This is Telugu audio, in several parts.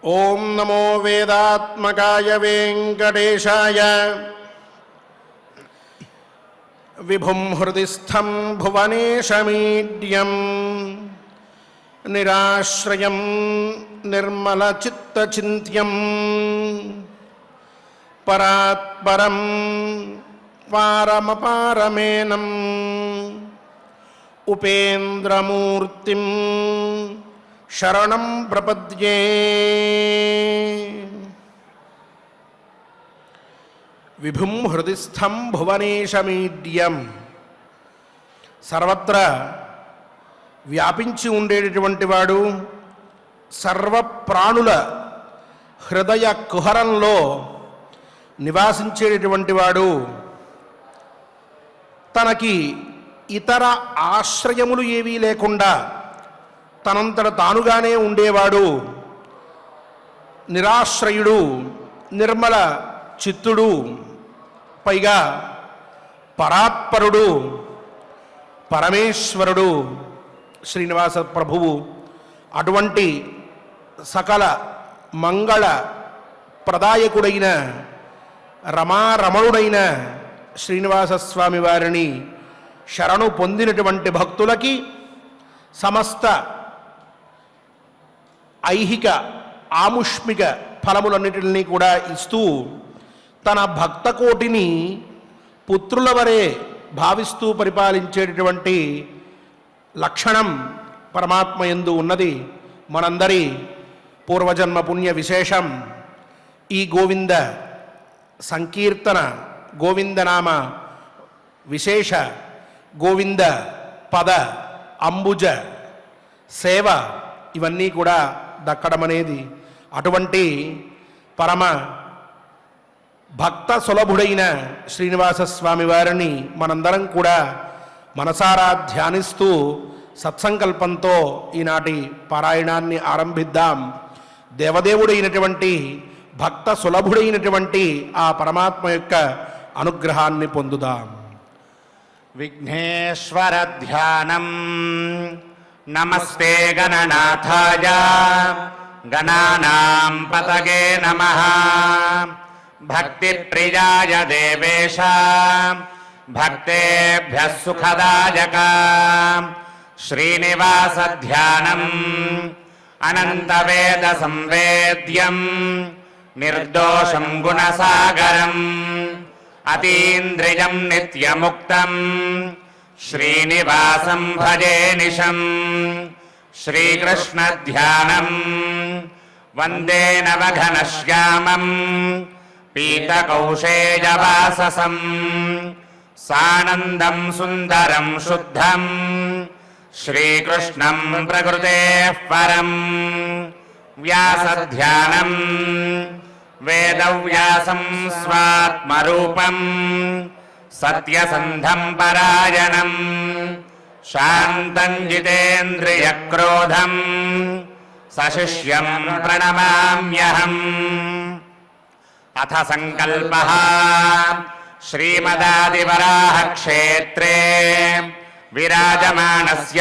ఓం నమో వేదాత్మకాయ వెంకటేశాయ విభుం హృది స్థం భువనేశమీడ్యం నిరాశ్రయం నిర్మలచిత్తచింత్యం పరాత్పరం పారమపారమేనం ఉపేంద్రమూర్తిం శరణం ప్రపద్యే విభుం హృదిస్థం భువనేశమీడ్యం సర్వత్రా వ్యాపించి ఉండేటటువంటి వాడు సర్వ ప్రాణుల హృదయ కుహరంలో నివాసించేటటువంటి వాడు తనకి ఇతర ఆశ్రయములు ఏవీ లేకుండా తనంతట తానుగానే ఉండేవాడు నిరాశ్రయుడు నిర్మల చిత్తుడు పైగా పరాత్పరుడు పరమేశ్వరుడు శ్రీనివాస ప్రభువు అటువంటి సకల మంగళ ప్రదాయకుడైన రమారమణుడైన శ్రీనివాస స్వామి వారిని శరణు పొందినటువంటి భక్తులకి సమస్త ఐహిక ఆముష్మిక ఫలములన్నిటిని కూడా ఇస్తూ తన భక్త కోటిని పుత్రుల వరే భావిస్తూ పరిపాలించేటటువంటి లక్షణం పరమాత్మ యందు ఉన్నది మనందరి పూర్వజన్మ పుణ్య విశేషం ఈ గోవింద సంకీర్తన గోవిందనామ విశేష గోవింద పద అంబుజ సేవ ఇవన్నీ కూడా దక్కడం అనేది అటువంటి పరమ భక్త సులభుడైన శ్రీనివాస స్వామి వారిని మనందరం కూడా మనసారా ధ్యానిస్తూ సత్సంకల్పంతో ఈనాటి పారాయణాన్ని ఆరంభిద్దాం దేవదేవుడైనటువంటి భక్త సులభుడైనటువంటి ఆ పరమాత్మ యొక్క అనుగ్రహాన్ని పొందుదాం విఘ్నేశ్వరధ్యానం నమస్తే గణనాథాయ గణానాం పతగే నమ భక్తిప్రియాయ దేవేశ భక్తేభ్య సుఖదాయక శ్రీనివాసధ్యానం అనంతవేద సంవేద్యం నిర్దోషం గుణసాగరం అతీంద్రియం నిత్యముక్తం శ్రీనివాసం భజే నిశం శ్రీకృష్ణధ్యానం వందే నవఘనశ్యామం పీతకౌశేయవాససం సానందం సుందరం శుద్ధం శ్రీకృష్ణం ప్రకృతే పరం వ్యాసధ్యానం వేదవ్యాసం స్వాత్మరూపం సత్యసంధం పరాయణం శాంతం జితేంద్రియక్రోధం సశిష్యం ప్రణమామ్యహం అథ సంకల్ప శ్రీమదాదివరాహక్షేత్రే విరాజమానస్య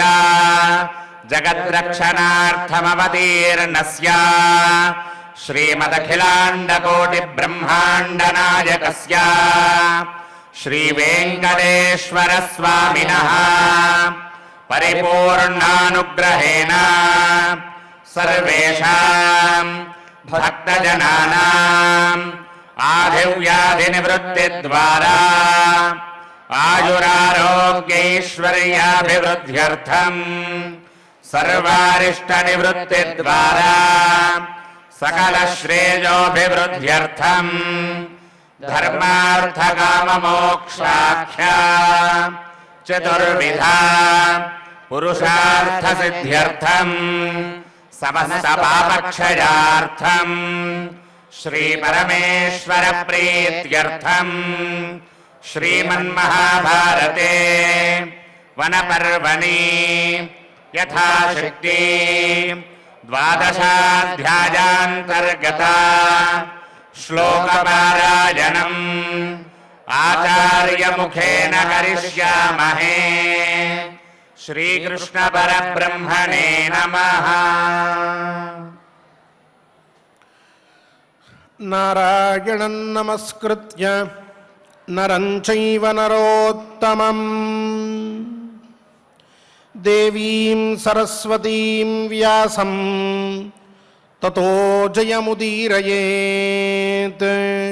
జగద్రక్షణార్థమవతీర్ణస్య శ్రీమదఖిలాండకోటిబ్రహ్మాండనాయకస్య శ్రీవేङ्कटेश्वरस्वामिनः परिपूर्णानुग्रहेण सर्वेषां भक्तजनानाम् आधिव्याधिनिवृत्तिद्वारा आयुरारोग्यैश्वर्याभिवृद्ध्यर्थम् सर्वारिष्टनिवृत्तिद्वारा सकलश्रेयोभिवृद्ध्यर्थम् धर्मार्थकाममोक्षाख्या चतुर्विधा पुरुषार्थसिद्ध्यर्थम् समस्तपापक्षयार्थम् श्रीपरमेश्वरप्रीत्यर्थम् श्रीमन्महाभारते वनपर्वणि यथाशक्ति द्वादशाध्यायान्तर्गता श्लोकपारायणम् आचार्यमुखेन करिष्यामहे श्रीकृष्णपरब्रह्मणे नमः నారాయణం నమస్కృత్య నరం చైవ నరోత్తమం దేవీం సరస్వతీం వ్యాసం తతో జయముదీరయేత్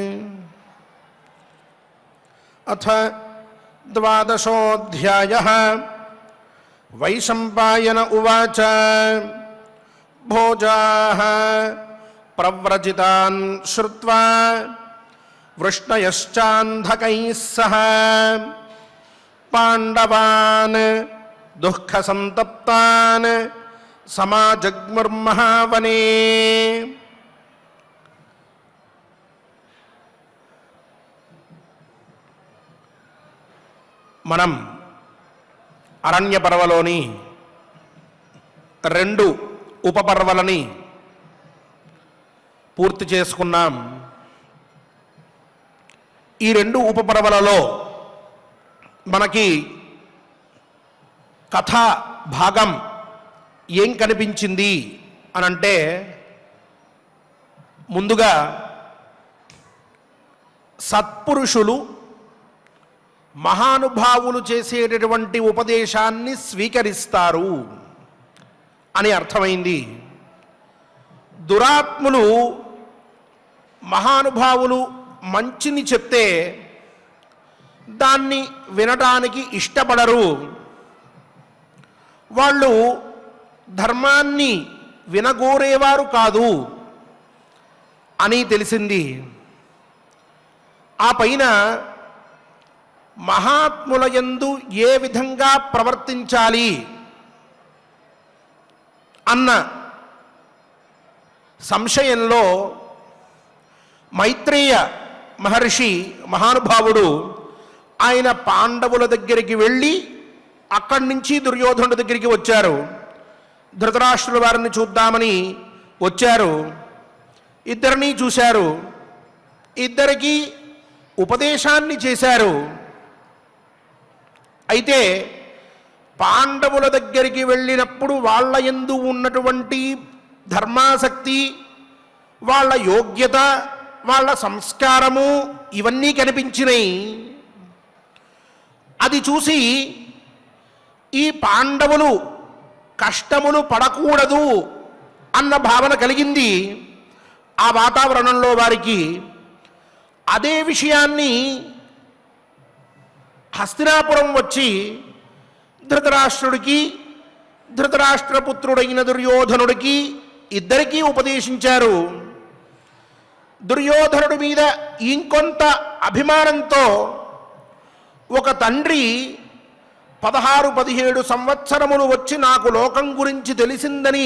అథ ద్వాదశోऽध्यायः వైశంపాయన ఉవాచ భోజాः ప్రవ్రజితాన్ శ్రుత్వా వృష్ణయశ్చాन्धकैः सह పాండవాన్ దుఃఖసంతప్తాన్ సమాజగ్ముర్మహావనే మనం అరణ్య పర్వలోని రెండు ఉపపర్వలని పూర్తి చేసుకున్నాం ఈ రెండు ఉపపర్వలలో మనకి కథా భాగం ఏం కనిపించింది అనంటే ముందుగా సత్పురుషులు మహానుభావులు చేసేటటువంటి ఉపదేశాన్ని స్వీకరిస్తారు అని అర్థమైంది దురాత్ములు మహానుభావులు మంచిని చెప్తే దాన్ని వినటానికి ఇష్టపడరు వాళ్ళు ధర్మాన్ని వినగోరేవారు కాదు అని తెలిసింది ఆ పైన మహాత్ముల యందు ఏ విధంగా ప్రవర్తించాలి అన్న సంశయంలో మైత్రేయ మహర్షి మహానుభావుడు ఆయన పాండవుల దగ్గరికి వెళ్ళి అక్కడి నుంచి దుర్యోధనుడి దగ్గరికి వచ్చారు ధృతరాష్ట్రుల వారిని చూద్దామని వచ్చారు ఇద్దరిని చూశారు ఇద్దరికి ఉపదేశాన్ని చేశారు అయితే పాండవుల దగ్గరికి వెళ్ళినప్పుడు వాళ్ళ ఎందు ఉన్నటువంటి ధర్మాసక్తి వాళ్ళ యోగ్యత వాళ్ళ సంస్కారము ఇవన్నీ కనిపించినాయి అది చూసి ఈ పాండవులు కష్టములు పడకూడదు అన్న భావన కలిగింది ఆ వాతావరణంలో వారికి అదే విషయాన్ని హస్తినాపురం వచ్చి ధృతరాష్ట్రుడికి ధృతరాష్ట్రపుత్రుడైన దుర్యోధనుడికి ఇద్దరికీ ఉపదేశించారు దుర్యోధనుడి మీద ఇంకొంత అభిమానంతో ఒక తండ్రి పదహారు పదిహేడు సంవత్సరములు వచ్చి నాకు లోకం గురించి తెలిసిందని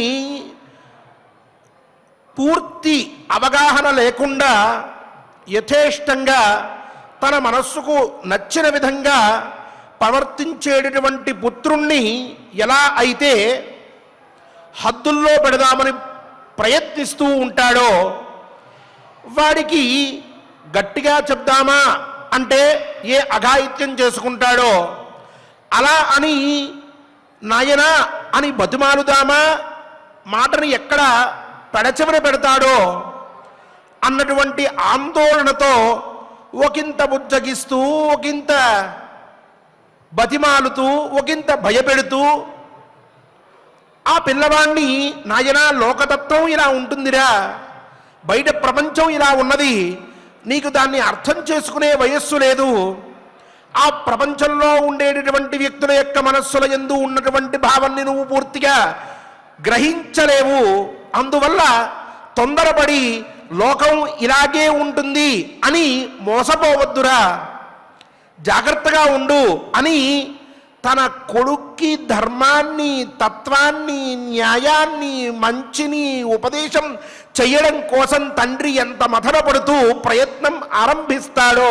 పూర్తి అవగాహన లేకుండా యథేష్టంగా తన మనస్సుకు నచ్చిన విధంగా ప్రవర్తించేటటువంటి పుత్రుణ్ణి ఎలా అయితే హద్దుల్లో పెడదామని ప్రయత్నిస్తూ ఉంటాడో వాడికి గట్టిగా చెప్దామా అంటే ఏ అఘాయిత్యం చేసుకుంటాడో అలా అని నాయనా అని బతిమాలుదామా మాటని ఎక్కడ పెడచెవిన పెడతాడో అన్నటువంటి ఆందోళనతో ఒకంత బుజ్జగిస్తూ ఒకంత బతిమాలుతూ ఒకంత భయపెడుతూ ఆ పిల్లవాణ్ణి నాయనా లోకతత్వం ఇలా ఉంటుందిరా బయట ప్రపంచం ఇలా ఉన్నది నీకు దాన్ని అర్థం చేసుకునే వయస్సు లేదు ఆ ప్రపంచంలో ఉండేటటువంటి వ్యక్తుల యొక్క మనస్సుల ఎందు ఉన్నటువంటి భావాన్ని నువ్వు పూర్తిగా గ్రహించలేవు అందువల్ల తొందరపడి లోకం ఇలాగే ఉంటుంది అని మోసపోవద్దురా జాగ్రత్తగా ఉండు అని తన కొడుక్కి ధర్మాన్ని తత్వాన్ని న్యాయాన్ని మంచిని ఉపదేశం చెయ్యడం కోసం తండ్రి ఎంత మథనపడుతూ ప్రయత్నం ఆరంభిస్తాడో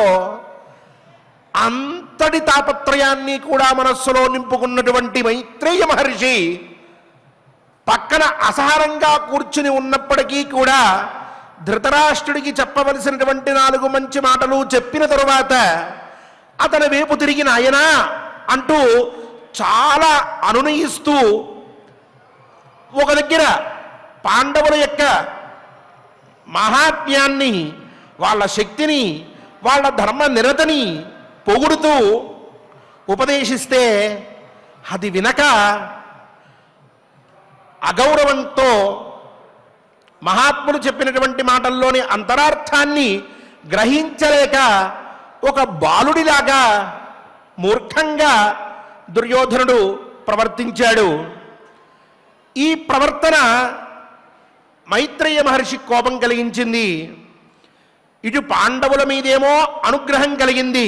అంతటి తాపత్రయాన్ని కూడా మనస్సులో నింపుకున్నటువంటి మైత్రేయ మహర్షి పక్కన అసహనంగా కూర్చుని ఉన్నప్పటికీ కూడా ధృతరాష్ట్రుడికి చెప్పవలసినటువంటి నాలుగు మంచి మాటలు చెప్పిన తరువాత అతని వైపు తిరిగిన ఆయన అంటూ చాలా అనునయిస్తూ ఒక దగ్గర పాండవుల యొక్క మహాత్మ్యాన్ని వాళ్ళ శక్తిని వాళ్ళ ధర్మ నిరతని పొగుడుతూ ఉపదేశిస్తే అది వినక అగౌరవంతో మహాత్ములు చెప్పినటువంటి మాటల్లోని అంతరార్థాన్ని గ్రహించలేక ఒక బాలుడిలాగా మూర్ఖంగా దుర్యోధనుడు ప్రవర్తించాడు ఈ ప్రవర్తన మైత్రేయ మహర్షి కోపం కలిగించింది ఇటు పాండవుల మీదేమో అనుగ్రహం కలిగింది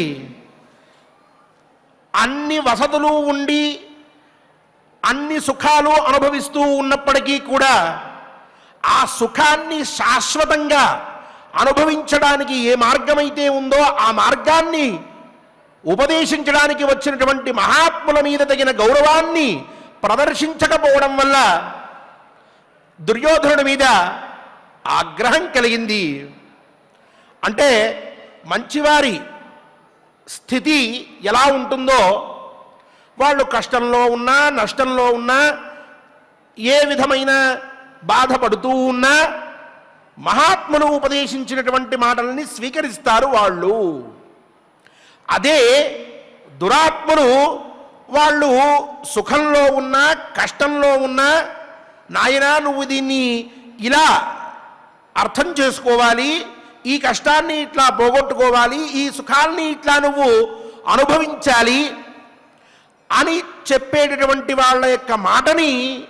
అన్ని వసతులు ఉండి అన్ని సుఖాలు అనుభవిస్తూ ఉన్నప్పటికీ కూడా ఆ సుఖాన్ని శాశ్వతంగా అనుభవించడానికి ఏ మార్గమైతే ఉందో ఆ మార్గాన్ని ఉపదేశించడానికి వచ్చినటువంటి మహాత్ముల మీద తగిన గౌరవాన్ని ప్రదర్శించకపోవడం వల్ల దుర్యోధనుడి మీద ఆగ్రహం కలిగింది అంటే మంచివారి స్థితి ఎలా ఉంటుందో వాళ్ళు కష్టంలో ఉన్నా నష్టంలో ఉన్నా ఏ విధమైన బాధపడుతూ ఉన్నా మహాత్ములు ఉపదేశించినటువంటి మాటల్ని స్వీకరిస్తారు వాళ్ళు అదే దురాత్ములు వాళ్ళు సుఖంలో ఉన్నా కష్టంలో ఉన్నా నాయనా నువ్వు దీన్ని ఇలా అర్థం చేసుకోవాలి ఈ కష్టాన్ని ఇట్లా పోగొట్టుకోవాలి ఈ సుఖాల్ని ఇట్లా నువ్వు అనుభవించాలి అని చెప్పేటటువంటి వాళ్ళ యొక్క మాటని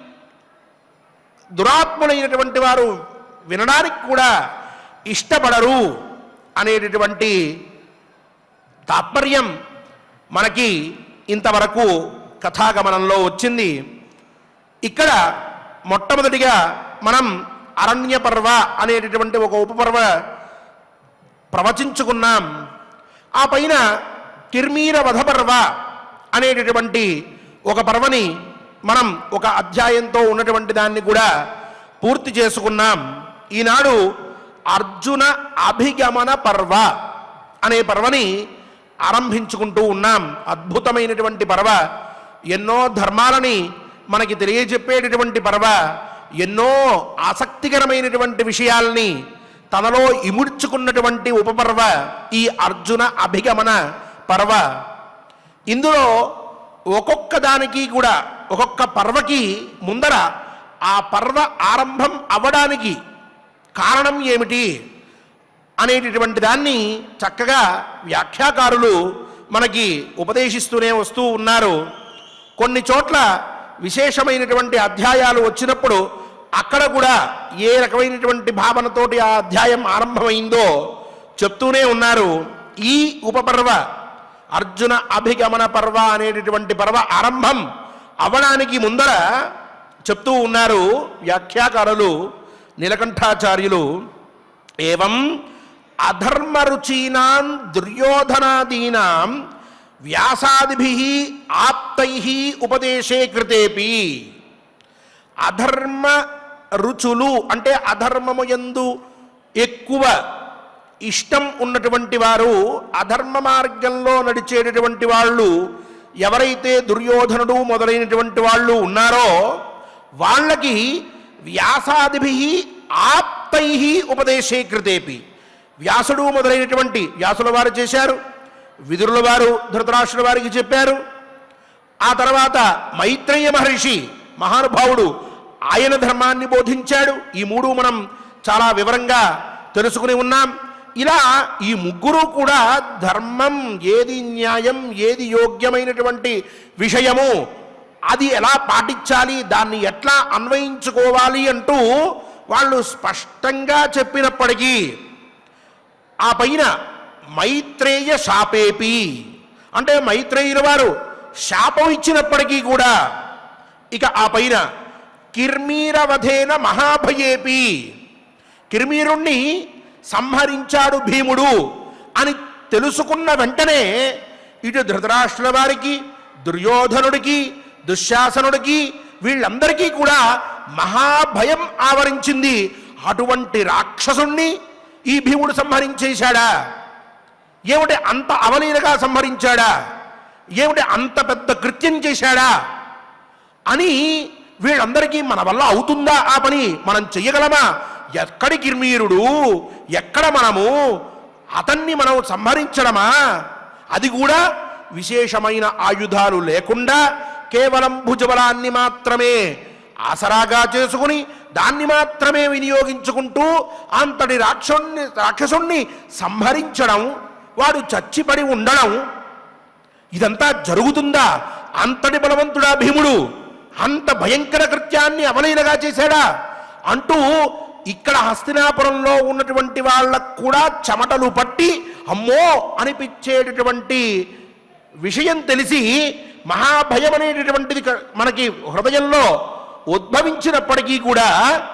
దురాత్ములైనటువంటి వారు వినడానికి కూడా ఇష్టపడరు అనేటటువంటి తాత్పర్యం మనకి ఇంతవరకు కథాగమనంలో వచ్చింది ఇక్కడ మొట్టమొదటిగా మనం అరణ్య పర్వ అనేటటువంటి ఒక ఉపపర్వ ప్రవచించుకున్నాం ఆ పైన కిర్మీర వధపర్వ అనేటటువంటి ఒక పర్వని మనం ఒక అధ్యాయంతో ఉన్నటువంటి దాన్ని కూడా పూర్తి చేసుకున్నాం ఈనాడు అర్జున అభిగమన పర్వ అనే పర్వని ఆరంభించుకుంటూ ఉన్నాం అద్భుతమైనటువంటి పర్వ ఎన్నో ధర్మాలని మనకి తెలియజెప్పేటటువంటి పర్వ ఎన్నో ఆసక్తికరమైనటువంటి విషయాల్ని తనలో ఇముడ్చుకున్నటువంటి ఉపపర్వ ఈ అర్జున అభిగమన పర్వ ఇందులో ఒక్కొక్క దానికి కూడా ఒక్కొక్క పర్వకి ముందర ఆ పర్వ ఆరంభం అవ్వడానికి కారణం ఏమిటి అనేటటువంటి దాన్ని చక్కగా వ్యాఖ్యాకారులు మనకి ఉపదేశిస్తూనే వస్తూ ఉన్నారు కొన్ని చోట్ల విశేషమైనటువంటి అధ్యాయాలు వచ్చినప్పుడు అక్కడ కూడా ఏ రకమైనటువంటి భావనతోటి ఆ అధ్యాయం ఆరంభమైందో చెప్తూనే ఉన్నారు ఈ ఉపపర్వ అర్జున అభిగమన పర్వ అనేటటువంటి పర్వ ఆరంభం అవడానికి ముందర చెప్తూ ఉన్నారు వ్యాఖ్యాకారులు నీలకంఠాచార్యులు ఏవం అధర్మరుచీనాం దుర్యోధనాదీనాం వ్యాసాదిభి ఆప్తై ఉపదేశే కృతేపి అధర్మ రుచులు అంటే అధర్మము యందు ఎక్కువ ఇష్టం ఉన్నటువంటి వారు అధర్మ మార్గంలో నడిచేటటువంటి వాళ్ళు ఎవరైతే దుర్యోధనుడు మొదలైనటువంటి వాళ్ళు ఉన్నారో వాళ్ళకి వ్యాసాదిభి ఆప్తై ఉపదేశే కృతేపి వ్యాసుడు మొదలైనటువంటి వ్యాసుల వారు చేశారు విదురుల వారు ధృతరాష్ట్రుల వారికి చెప్పారు ఆ తర్వాత మైత్రేయ మహర్షి మహానుభావుడు ఆయన ధర్మాన్ని బోధించాడు ఈ మూడు మనం చాలా వివరంగా తెలుసుకుని ఉన్నాం ఇలా ఈ ముగ్గురు కూడా ధర్మం ఏది న్యాయం ఏది యోగ్యమైనటువంటి విషయము అది ఎలా పాటించాలి దాన్ని ఎట్లా అన్వయించుకోవాలి అంటూ వాళ్ళు స్పష్టంగా చెప్పినప్పటికీ ఆ పైన మైత్రేయ శాపేపి అంటే మైత్రేయుల వారు శాపం ఇచ్చినప్పటికీ కూడా ఇక ఆ పైన కిర్మీరవధేన మహాభయేపి కిర్మీరుణ్ణి సంహరించాడు భీముడు అని తెలుసుకున్న వెంటనే ఇటు ధృతరాష్ట్రుల వారికి దుర్యోధనుడికి దుశ్శాసనుడికి వీళ్ళందరికీ కూడా మహాభయం ఆవరించింది అటువంటి రాక్షసుణ్ణి ఈ భీముడు సంహరించేశాడా ఏమిటి అంత అవలీలగా సంహరించాడా ఏమిటి అంత పెద్ద కృత్యం చేశాడా అని వీళ్ళందరికీ మన వల్ల అవుతుందా ఆ పని మనం చెయ్యగలమా ఎక్కడి కిర్మీరుడు ఎక్కడ మనము అతన్ని మనం సంహరించడమా అది కూడా విశేషమైన ఆయుధాలు లేకుండా కేవలం భుజబలాన్ని మాత్రమే ఆసరాగా చేసుకుని దాన్ని మాత్రమే వినియోగించుకుంటూ అంతటి రాక్షుణ్ణి రాక్షసుణ్ణి సంహరించడం వాడు చచ్చిపడి ఉండడం ఇదంతా జరుగుతుందా అంతటి బలవంతుడా భీముడు అంత భయంకర కృత్యాన్ని అవలీలగా చేశాడా అంటూ ఇక్కడ హస్తినాపురంలో ఉన్నటువంటి వాళ్ళకు కూడా చెమటలు పట్టి అమ్మో అనిపించేటటువంటి విషయం తెలిసి మహాభయం అనేటటువంటిది క- మనకి హృదయంలో ఉద్భవించినప్పటికీ కూడా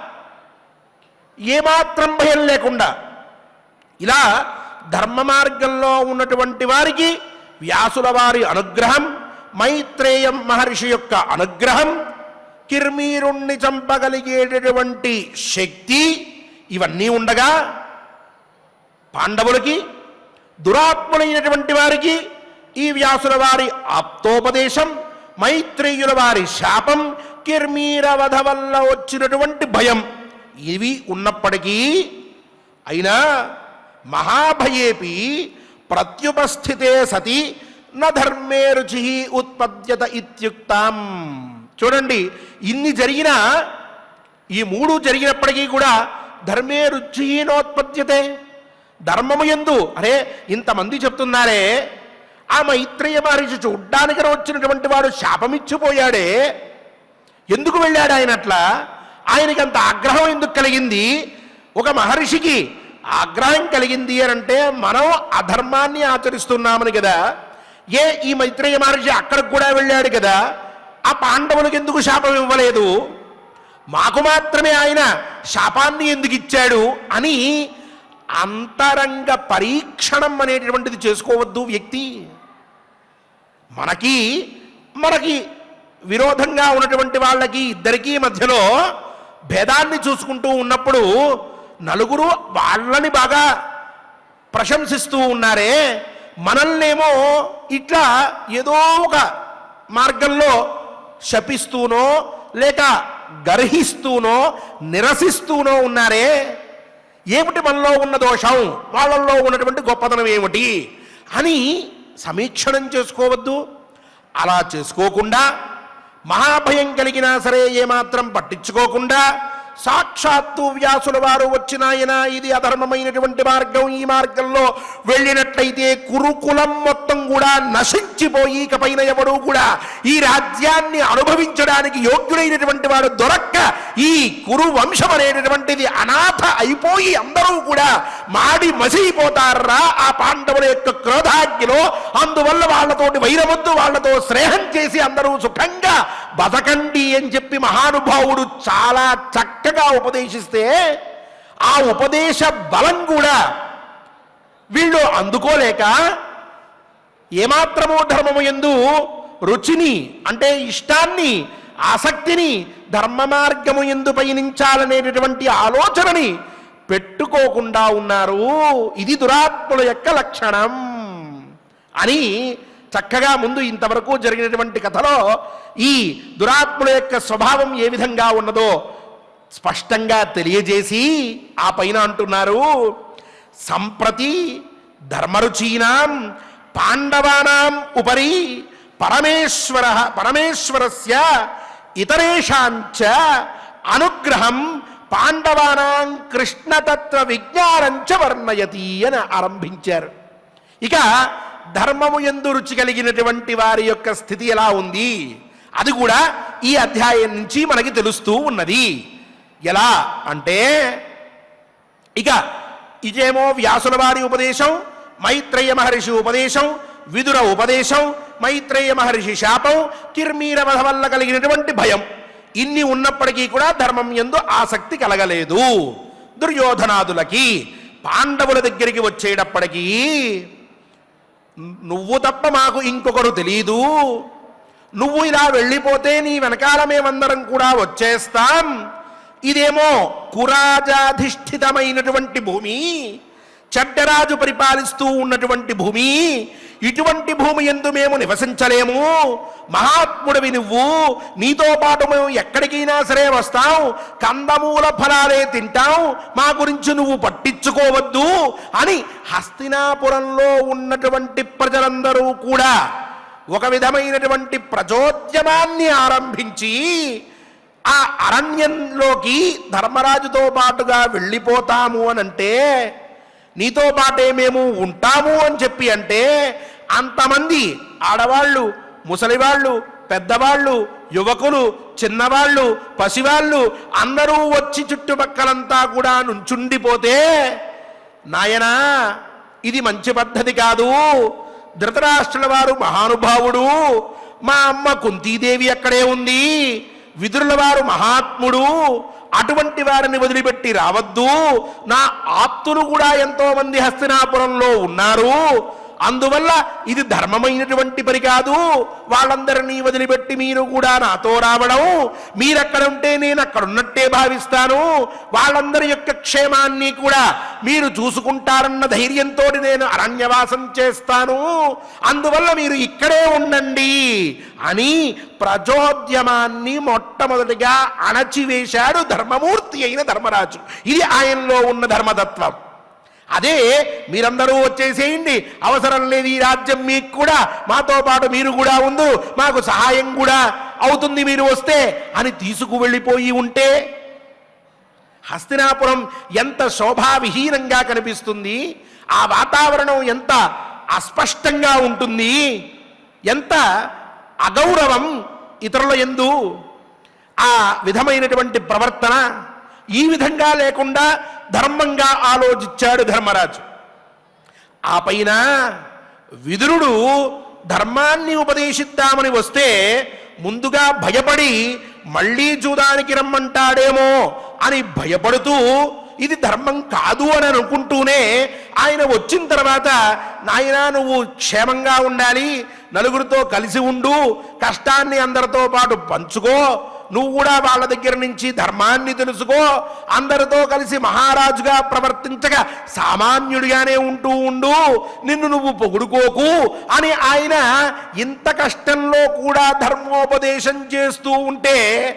ఏమాత్రం భయం లేకుండా ఇలా ధర్మ మార్గంలో ఉన్నటువంటి వారికి వ్యాసుల వారి అనుగ్రహం మైత్రేయం మహర్షి యొక్క అనుగ్రహం కిర్మీరుణ్ణి చంపగలిగేటటువంటి శక్తి ఇవన్నీ ఉండగా పాండవులకి దురాత్ములైనటువంటి వారికి ఈ వ్యాసుల వారి ఆప్తోపదేశం మైత్రేయుల వారి శాపం కిర్మీరవధ వల్ల వచ్చినటువంటి భయం ఇవి ఉన్నప్పటికీ అయినా మహాభయేపి ప్రత్యుపస్థితే సతి న ధర్మే రుచి ఉత్పద్యత ఇత్యుక్తాం చూడండి ఇన్ని జరిగినా ఈ మూడు జరిగినప్పటికీ కూడా ధర్మే రుచి నోత్పద్యతే ధర్మము ఎందు అరే ఇంతమంది చెప్తున్నారే ఆ మైత్రేయ మహర్షి చూడ్డానికి వచ్చినటువంటి వాడు శాపమిచ్చిపోయాడే ఎందుకు వెళ్ళాడు ఆయన అట్లా ఆయనకి అంత ఆగ్రహం ఎందుకు కలిగింది ఒక మహర్షికి ఆగ్రహం కలిగింది అని అంటే మనం అధర్మాన్ని ఆచరిస్తున్నామని కదా ఏ ఈ మైత్రేయ మహర్షి అక్కడికి కూడా వెళ్ళాడు కదా ఆ పాండవులకు ఎందుకు శాపం ఇవ్వలేదు మాకు మాత్రమే ఆయన శాపాన్ని ఎందుకు ఇచ్చాడు అని అంతరంగ పరీక్షణం అనేటటువంటిది చేసుకోవద్దు వ్యక్తి మనకి మనకి విరోధంగా ఉన్నటువంటి వాళ్ళకి ఇద్దరికీ మధ్యలో భేదాన్ని చూసుకుంటూ ఉన్నప్పుడు నలుగురు వాళ్ళని బాగా ప్రశంసిస్తూ ఉన్నారే మనల్నేమో ఇట్లా ఏదో ఒక మార్గంలో శపిస్తూనో లేక గర్హిస్తూనో నిరసిస్తూనో ఉన్నారే ఏమిటి మనలో ఉన్న దోషం వాళ్ళల్లో ఉన్నటువంటి గొప్పతనం ఏమిటి అని సమీక్షణం చేసుకోవద్దు అలా చేసుకోకుండా మహాభయం కలిగినా సరే ఏమాత్రం పట్టించుకోకుండా సాక్షాత్తు వ్యాసుల వారు వచ్చినాయన ఇది అధర్మమైనటువంటి మార్గం ఈ మార్గంలో వెళ్ళినట్లయితే కురుకులం మొత్తం కూడా నశించిపోయి ఇకపైన ఎవడు కూడా ఈ రాజ్యాన్ని అనుభవించడానికి యోగ్యుడైనటువంటి వాడు దొరక్క ఈ కురు వంశం అనేటటువంటిది అనాథ అయిపోయి అందరూ కూడా మాడి మసిపోతారా ఆ పాండవుల యొక్క క్రోధాగ్నిలో అందువల్ల వాళ్ళతోటి వైరవద్దు వాళ్ళతో స్నేహం చేసి అందరూ సుఖంగా బతకండి అని చెప్పి మహానుభావుడు చాలా చక్కగా ఉపదేశిస్తే ఆ ఉపదేశ బలం కూడా వీళ్ళు అందుకోలేక ఏమాత్రమో ధర్మము ఎందు రుచిని అంటే ఇష్టాన్ని ఆసక్తిని ధర్మ మార్గము ఎందు పయనించాలనేటటువంటి ఆలోచనని పెట్టుకోకుండా ఉన్నారు ఇది దురాత్ముల యొక్క లక్షణం అని చక్కగా ముందు ఇంతవరకు జరిగినటువంటి కథలో ఈ దురాత్ముల యొక్క స్వభావం ఏ విధంగా ఉన్నదో స్పష్టంగా తెలియజేసి ఆ పైన అంటున్నారు సంప్రతి ధర్మరుచీనాం పాండవానాం ఉపరి పరమేశ్వర పరమేశ్వరస్య ఇతరేషాంచ అనుగ్రహం పాండవానాం కృష్ణతత్వ విజ్ఞానంచ వర్ణయతి అని ఆరంభించారు ఇక ధర్మము ఎందు రుచి కలిగినటువంటి వారి యొక్క స్థితి ఎలా ఉంది అది కూడా ఈ అధ్యాయం నుంచి మనకి తెలుస్తూ ఉన్నది ఎలా అంటే ఇక ఇదేమో వ్యాసుల వారి ఉపదేశం మైత్రేయ మహర్షి ఉపదేశం విదుర ఉపదేశం మైత్రేయ మహర్షి శాపం కిర్మీర వధ వల్ల కలిగినటువంటి భయం ఇన్ని ఉన్నప్పటికీ కూడా ధర్మం ఎందు ఆసక్తి కలగలేదు దుర్యోధనాదులకి పాండవుల దగ్గరికి వచ్చేటప్పటికీ నువ్వు తప్ప మాకు ఇంకొకరు తెలియదు నువ్వు ఇలా వెళ్ళిపోతే నీ వెనకాల మేమందరం కూడా వచ్చేస్తాం ఇదేమో కురాజాధిష్ఠితమైనటువంటి భూమి చెడ్డరాజు పరిపాలిస్తూ ఉన్నటువంటి భూమి ఇటువంటి భూమి ఎందు మేము నివసించలేము మహాత్ముడివి నువ్వు నీతో పాటు మేము ఎక్కడికైనా సరే వస్తాం కందమూల ఫలాలే తింటాం మా గురించి నువ్వు పట్టించుకోవద్దు అని హస్తినాపురంలో ఉన్నటువంటి ప్రజలందరూ కూడా ఒక విధమైనటువంటి ప్రచోద్యమాన్ని ఆరంభించి ఆ అరణ్యంలోకి ధర్మరాజుతో పాటుగా వెళ్ళిపోతాము అని అంటే నీతో పాటే మేము ఉంటాము అని చెప్పి అంటే అంతమంది ఆడవాళ్ళు ముసలివాళ్ళు పెద్దవాళ్ళు యువకులు చిన్నవాళ్ళు పసివాళ్ళు అందరూ వచ్చి చుట్టుపక్కలంతా కూడా నుంచుండిపోతే నాయనా ఇది మంచి పద్ధతి కాదు ధృతరాష్ట్రుల వారు మహానుభావుడు మా అమ్మ కుంతీదేవి అక్కడే ఉంది విదురుల వారు మహాత్ముడు అటువంటి వారిని వదిలిపెట్టి రావద్దు నా ఆప్తులు కూడా ఎంతో మంది హస్తినాపురంలో ఉన్నారు అందువల్ల ఇది ధర్మమైనటువంటి పని కాదు వాళ్ళందరినీ వదిలిపెట్టి మీరు కూడా నాతో రావడం మీరక్కడ ఉంటే నేను అక్కడ ఉన్నట్టే భావిస్తాను వాళ్ళందరి యొక్క క్షేమాన్ని కూడా మీరు చూసుకుంటారన్న ధైర్యంతో నేను అరణ్యవాసం చేస్తాను అందువల్ల మీరు ఇక్కడే ఉండండి అని ప్రచోద్యమాన్ని మొట్టమొదటిగా అణచివేశాడు ధర్మమూర్తి అయిన ధర్మరాజు ఇది ఆయనలో ఉన్న ధర్మతత్వం అదే మీరందరూ వచ్చేసేయండి అవసరం లేదు ఈ రాజ్యం మీకు కూడా మాతో పాటు మీరు కూడా ఉండు మాకు సహాయం కూడా అవుతుంది మీరు వస్తే అని తీసుకువెళ్ళిపోయి ఉంటే హస్తినాపురం ఎంత శోభావిహీనంగా కనిపిస్తుంది ఆ వాతావరణం ఎంత అస్పష్టంగా ఉంటుంది ఎంత అగౌరవం ఇతరుల ఎందు ఆ విధమైనటువంటి ప్రవర్తన ఈ విధంగా లేకుండా ధర్మంగా ఆలోచించాడు ధర్మరాజు ఆ పైన విదురుడు ధర్మాన్ని ఉపదేశిద్దామని వస్తే ముందుగా భయపడి మళ్ళీ చూదానికి రమ్మంటాడేమో అని భయపడుతూ ఇది ధర్మం కాదు అని అనుకుంటూనే ఆయన వచ్చిన తర్వాత నాయనా నువ్వు క్షేమంగా ఉండాలి నలుగురితో కలిసి ఉండు కష్టాన్ని అందరితో పాటు పంచుకో నువ్వు కూడా వాళ్ళ దగ్గర నుంచి ధర్మాన్ని తెలుసుకో అందరితో కలిసి మహారాజుగా ప్రవర్తించగా సామాన్యుడిగానే ఉంటూ ఉండు నిన్ను నువ్వు పొగుడుకోకు అని ఆయన ఇంత కష్టంలో కూడా ధర్మోపదేశం చేస్తూ ఉంటే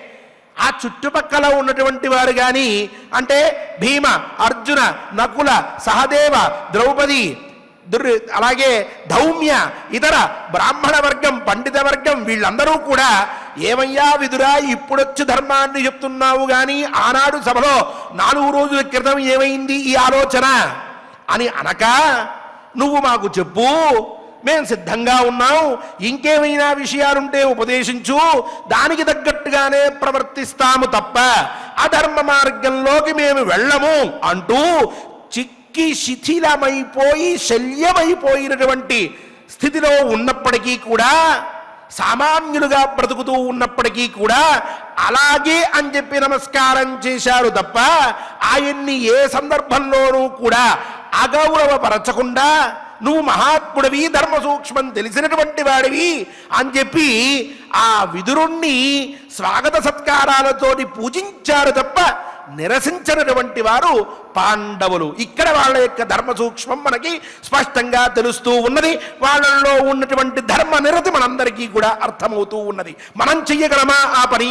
ఆ చుట్టుపక్కల ఉన్నటువంటి వారు కానీ అంటే భీమ అర్జున నకుల సహదేవ ద్రౌపది దుర్ అలాగే ధౌమ్య ఇతర బ్రాహ్మణ వర్గం పండిత వర్గం వీళ్ళందరూ కూడా ఏమయ్యా విదురా ఇప్పుడొచ్చి ధర్మాన్ని చెప్తున్నావు కానీ ఆనాడు సభలో నాలుగు రోజుల క్రితం ఏమైంది ఈ ఆలోచన అని అనక నువ్వు మాకు చెప్పు మేము సిద్ధంగా ఉన్నాం ఇంకేమైనా విషయాలుంటే ఉపదేశించు దానికి తగ్గట్టుగానే ప్రవర్తిస్తాము తప్ప అధర్మ మార్గంలోకి మేము వెళ్ళము అంటూ చిక్కి శిథిలమైపోయి శల్యమైపోయినటువంటి స్థితిలో ఉన్నప్పటికీ కూడా సామాన్యులుగా బ్రతుకుతూ ఉన్నప్పటికీ కూడా అలాగే అని చెప్పి నమస్కారం చేశారు తప్ప ఆయన్ని ఏ సందర్భంలోనూ కూడా అగౌరవపరచకుండా నువ్వు మహాత్ముడివి ధర్మ సూక్ష్మం తెలిసినటువంటి వాడివి అని చెప్పి ఆ విదురుణ్ణి స్వాగత సత్కారాలతోటి పూజించారు తప్ప నిరసించినటువంటి వారు పాండవులు ఇక్కడ వాళ్ళ యొక్క ధర్మ సూక్ష్మం మనకి స్పష్టంగా తెలుస్తూ ఉన్నది వాళ్ళల్లో ఉన్నటువంటి ధర్మ నిరతి మనందరికీ కూడా అర్థమవుతూ ఉన్నది మనం చెయ్యగలమా ఆ పని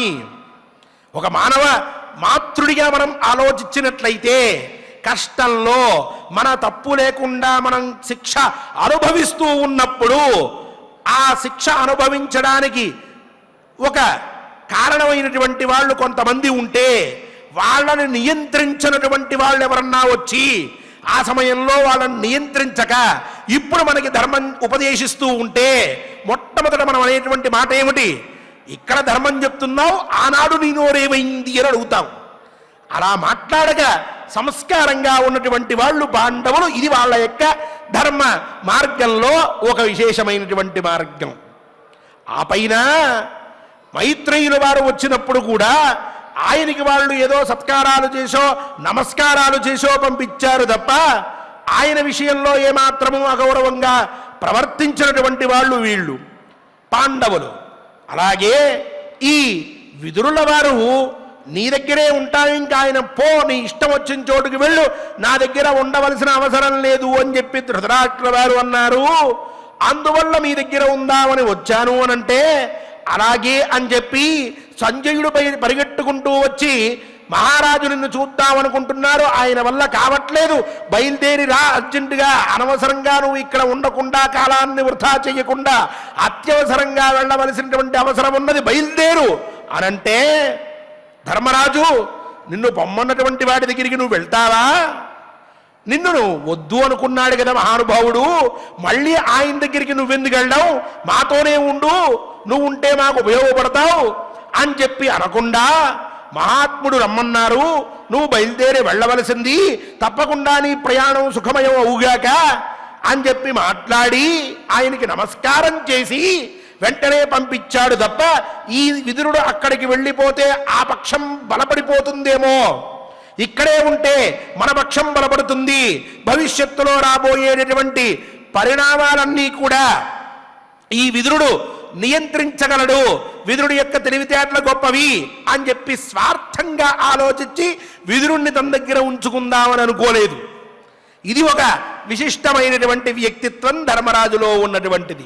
ఒక మానవ మాతృడిగా మనం ఆలోచించినట్లయితే కష్టంలో మన తప్పు లేకుండా మనం శిక్ష అనుభవిస్తూ ఉన్నప్పుడు ఆ శిక్ష అనుభవించడానికి ఒక కారణమైనటువంటి వాళ్ళు కొంతమంది ఉంటే వాళ్ళని నియంత్రించినటువంటి వాళ్ళు ఎవరన్నా వచ్చి ఆ సమయంలో వాళ్ళని నియంత్రించక ఇప్పుడు మనకి ధర్మం ఉపదేశిస్తూ ఉంటే మొట్టమొదట మనం అనేటువంటి మాట ఏమిటి ఇక్కడ ధర్మం చెప్తున్నావు ఆనాడు నీ నోరేమైంది అని అడుగుతాం అలా మాట్లాడగా సంస్కారంగా ఉన్నటువంటి వాళ్ళు పాండవులు ఇది వాళ్ళ యొక్క ధర్మ మార్గంలో ఒక విశేషమైనటువంటి మార్గం ఆ పైన మైత్రేయుల వారు వచ్చినప్పుడు కూడా ఆయనకి వాళ్ళు ఏదో సత్కారాలు చేసో నమస్కారాలు చేసో పంపించారు తప్ప ఆయన విషయంలో ఏమాత్రము అగౌరవంగా ప్రవర్తించినటువంటి వాళ్ళు వీళ్ళు పాండవులు అలాగే ఈ విదురుల వారు నీ దగ్గరే ఉంటా ఇంకా ఆయన పో నీ ఇష్టం వచ్చిన చోటుకి వెళ్ళు నా దగ్గర ఉండవలసిన అవసరం లేదు అని చెప్పి ధృతరాష్ట్ర వారు అన్నారు అందువల్ల మీ దగ్గర ఉందామని వచ్చాను అనంటే అలాగే అని చెప్పి సంజయుడు పై- పరిగెట్టుకుంటూ వచ్చి మహారాజు నిన్ను చూద్దామనుకుంటున్నారు ఆయన వల్ల కావట్లేదు బయలుదేరి రా అర్జెంటుగా అనవసరంగా నువ్వు ఇక్కడ ఉండకుండా కాలాన్ని వృధా చేయకుండా అత్యవసరంగా వెళ్ళవలసినటువంటి అవసరం ఉన్నది బయలుదేరు అనంటే ధర్మరాజు నిన్ను పొమ్మన్నటువంటి వాడి దగ్గరికి నువ్వు వెళ్తావా నిన్ను నువ్వు వద్దు అనుకున్నాడు కదా మహానుభావుడు మళ్ళీ ఆయన దగ్గరికి నువ్వెందుకు వెళ్ళావు మాతోనే ఉండు నువ్వు ఉంటే మాకు ఉపయోగపడతావు అని చెప్పి అనకుండా మహాత్ముడు రమ్మన్నారు నువ్వు బయలుదేరి వెళ్ళవలసింది తప్పకుండా నీ ప్రయాణం సుఖమయం అవుగాక అని చెప్పి మాట్లాడి ఆయనకి నమస్కారం చేసి వెంటనే పంపించాడు తప్ప ఈ విదురుడు అక్కడికి వెళ్ళిపోతే ఆ పక్షం బలపడిపోతుందేమో ఇక్కడే ఉంటే మన పక్షం బలపడుతుంది భవిష్యత్తులో రాబోయేటటువంటి పరిణామాలన్నీ కూడా ఈ విదురుడు నియంత్రించగలడు విదురుడి యొక్క తెలివితేటలు గొప్పవి అని చెప్పి స్వార్థంగా ఆలోచించి విదురుణ్ణి తన దగ్గర ఉంచుకుందామని అనుకోలేదు ఇది ఒక విశిష్టమైనటువంటి వ్యక్తిత్వం ధర్మరాజులో ఉన్నటువంటిది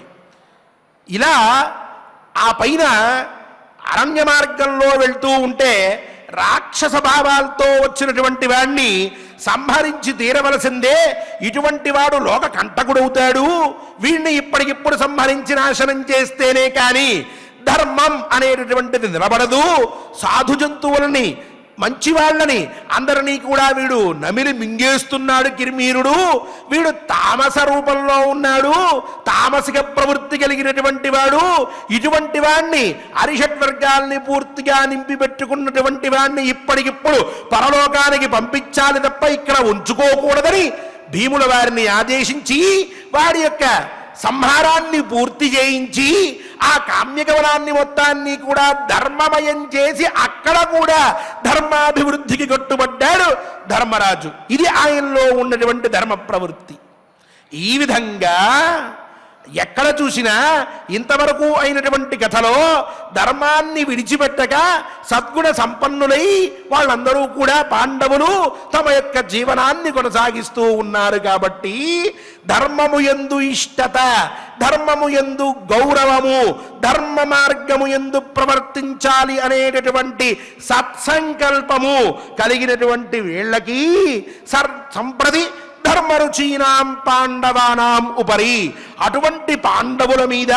ఇలా ఆ పైన అరణ్య మార్గంలో వెళ్తూ ఉంటే రాక్షస భావాలతో వచ్చినటువంటి వాణ్ణి సంహరించి తీరవలసిందే ఇటువంటి వాడు లోక కంటకుడవుతాడు వీణ్ణి ఇప్పటికిప్పుడు సంహరించి నాశనం చేస్తేనే కాని ధర్మం అనేటటువంటిది నిలబడదు సాధు జంతువులని మంచి వాళ్ళని అందరినీ కూడా వీడు నమిలి మింగేస్తున్నాడు కిరిమీరుడు వీడు తామస రూపంలో ఉన్నాడు తామసిక ప్రవృత్తి కలిగినటువంటి వాడు ఇటువంటి వాణ్ణి అరిషట్ వర్గాల్ని పూర్తిగా నింపి పెట్టుకున్నటువంటి వాణ్ణి ఇప్పటికిప్పుడు పరలోకానికి పంపించాలి తప్ప ఇక్కడ ఉంచుకోకూడదని భీముల వారిని ఆదేశించి వాడి యొక్క సంహారాన్ని పూర్తి చేయించి ఆ కామ్యగమనాన్ని మొత్తాన్ని కూడా ధర్మమయం చేసి అక్కడ కూడా ధర్మాభివృద్ధికి కట్టుబడ్డాడు ధర్మరాజు ఇది ఆయనలో ఉన్నటువంటి ధర్మ ప్రవృత్తి ఈ విధంగా ఎక్కడ చూసినా ఇంతవరకు అయినటువంటి కథలో ధర్మాన్ని విడిచిపెట్టక సద్గుణ సంపన్నులై వాళ్ళందరూ కూడా పాండవులు తమ యొక్క జీవనాన్ని కొనసాగిస్తూ ఉన్నారు కాబట్టి ధర్మము ఎందు ఇష్టత ధర్మము ఎందు గౌరవము ధర్మ మార్గము ఎందు ప్రవర్తించాలి అనేటటువంటి సత్సంకల్పము కలిగినటువంటి వీళ్ళకి సర్ సంప్రది ధర్మరుచీనాం పాండవానాం ఉపరి అటువంటి పాండవుల మీద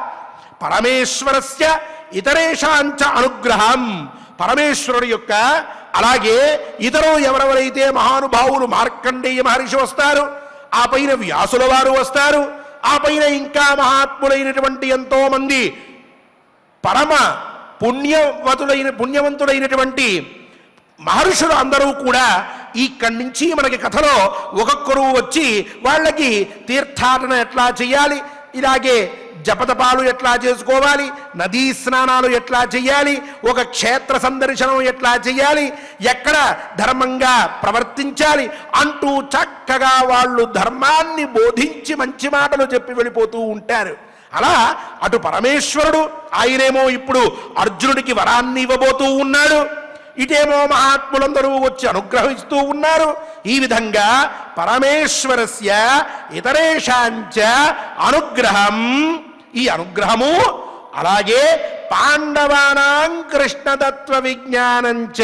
పరమేశ్వరస్య ఇతరేషాంచ అనుగ్రహం పరమేశ్వరుడి యొక్క అలాగే ఇతరు ఎవరెవరైతే మహానుభావులు మార్కండేయ మహర్షి వస్తారు ఆ పైన వ్యాసుల వారు వస్తారు ఆ పైన ఇంకా మహాత్ములైనటువంటి ఎంతో మంది పరమ పుణ్యవతులైన పుణ్యవంతులైనటువంటి మహర్షులు అందరూ కూడా ఇక్కడి నుంచి మనకి కథలో ఒక్కొక్కరు వచ్చి వాళ్ళకి తీర్థాటన ఎట్లా చేయాలి ఇలాగే జపతపాలు ఎట్లా చేసుకోవాలి నదీ స్నానాలు ఎట్లా చేయాలి ఒక క్షేత్ర సందర్శనం ఎట్లా చేయాలి ఎక్కడ ధర్మంగా ప్రవర్తించాలి అంటూ చక్కగా వాళ్ళు ధర్మాన్ని బోధించి మంచి మాటలు చెప్పి వెళ్ళిపోతూ ఉంటారు అలా అటు పరమేశ్వరుడు ఆయనేమో ఇప్పుడు అర్జునుడికి వరాన్ని ఇవ్వబోతూ ఉన్నాడు ఇటేమో మహాత్ములందరూ వచ్చి అనుగ్రహిస్తూ ఉన్నారు ఈ విధంగా పరమేశ్వరస్య ఇతరేషాంచ అనుగ్రహం ఈ అనుగ్రహము అలాగే పాండవానాం కృష్ణతత్వ విజ్ఞానంచ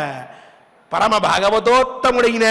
పరమ భాగవతోత్తముడైన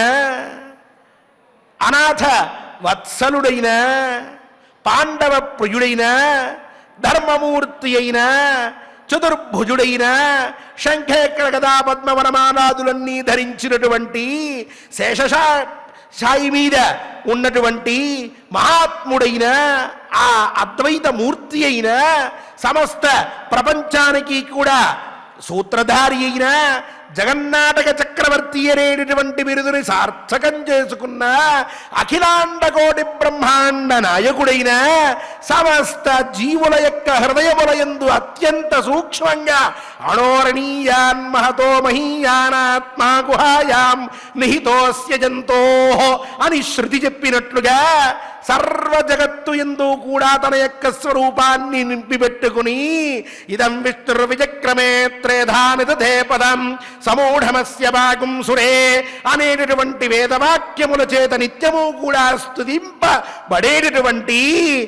అనాథ వత్సలుడైన పాండవ ప్రియుడైన ధర్మమూర్తి అయిన చతుర్భుజుడైన శంఖేకర గదా పద్మవనమానాదులన్నీ ధరించినటువంటి శేషశా సాయి మీద ఉన్నటువంటి మహాత్ముడైన ఆ అద్వైత మూర్తి అయిన సమస్త ప్రపంచానికి కూడా సూత్రధారి అయిన జగన్నాటక చక్రవర్తి అనేటటువంటి బిరుదుని సార్థకం చేసుకున్న అఖిలాండ కోటి బ్రహ్మాండ నాయకుడైన సమస్త జీవుల యొక్క హృదయముల యందు అత్యంత సూక్ష్మంగా అణోరణీయాన్ మహతో మహీయానాత్మా గుహాయాం నిహితోస్య జంతో అని శృతి చెప్పినట్లుగా సర్వ జగత్తు ఎందు కూడా తన యొక్క స్వరూపాన్ని నింపిపెట్టుకుని ఇదం విష్ణుర్ విచక్రమే త్రేధానిదే పదం సమూఢమస్య భాగం సురే అనేటటువంటి వేదవాక్యముల చేత నిత్యము కూడా స్తుతింపబడేటటువంటి విశ్వ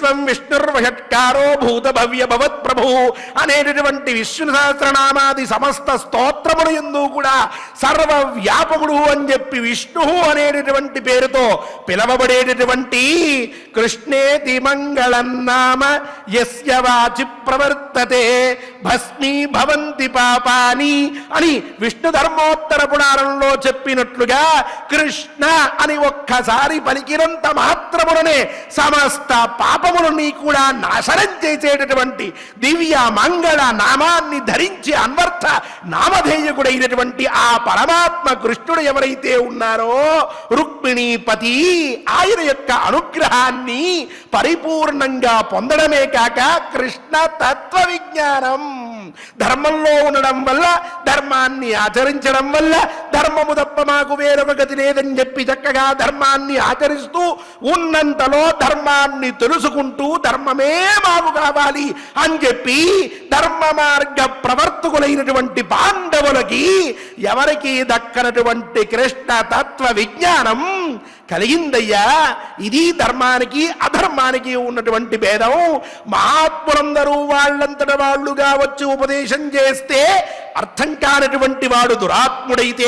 విశ్వం విష్ణుర్వషట్కారో భూత భవ్య భవత్ ప్రభు అనేటటువంటి విష్ణు సహస్రనామాది సమస్త స్తోత్రములు ఎందు కూడా సర్వ వ్యాపకుడు అని చెప్పి విష్ణు అనేటటువంటి పేరుతో పిలవబడేటటువంటి కృష్ణేతి మంగళం నామ యస్య వాచి ప్రవర్తతే భస్మీ భవంతి పాపాని అని విష్ణు ధర్మోత్తర పురాణంలో చెప్పినట్లుగా కృష్ణ అని ఒక్కసారి పలికినంత మాత్రముననే సమస్త పాపములని కూడా నాశనం చేసేటటువంటి దివ్య మంగళ నామాన్ని ధరించి అన్వర్థ నామధేయకుడైనటువంటి ఆ పరమాత్మ కృష్ణుడు ఎవరైతే ఉన్నారో రుక్మిణీపతి ఆయన యొక్క అనుగ్రహాన్ని పరిపూర్ణంగా పొందడమే కాక కృష్ణ తత్వ విజ్ఞానం ధర్మంలో ఉండడం వల్ల ధర్మాన్ని ఆచరించడం వల్ల ధర్మము తప్ప మాకు వేరొక గతి లేదని చెప్పి చక్కగా ధర్మాన్ని ఆచరిస్తూ ఉన్నంతలో ధర్మాన్ని తెలుసుకుంటూ ధర్మమే మాకు కావాలి అని చెప్పి ధర్మ మార్గ ప్రవర్తకులైనటువంటి పాండవులకి ఎవరికి దక్కనటువంటి కృష్ణ తత్వ విజ్ఞానం కలిగిందయ్యా ఇది ధర్మానికి అధర్మానికి ఉన్నటువంటి భేదం మహాత్ములందరూ వాళ్ళంతట వాళ్ళుగా వచ్చి ఉపదేశం చేస్తే అర్థం కానటువంటి వాడు దురాత్ముడైతే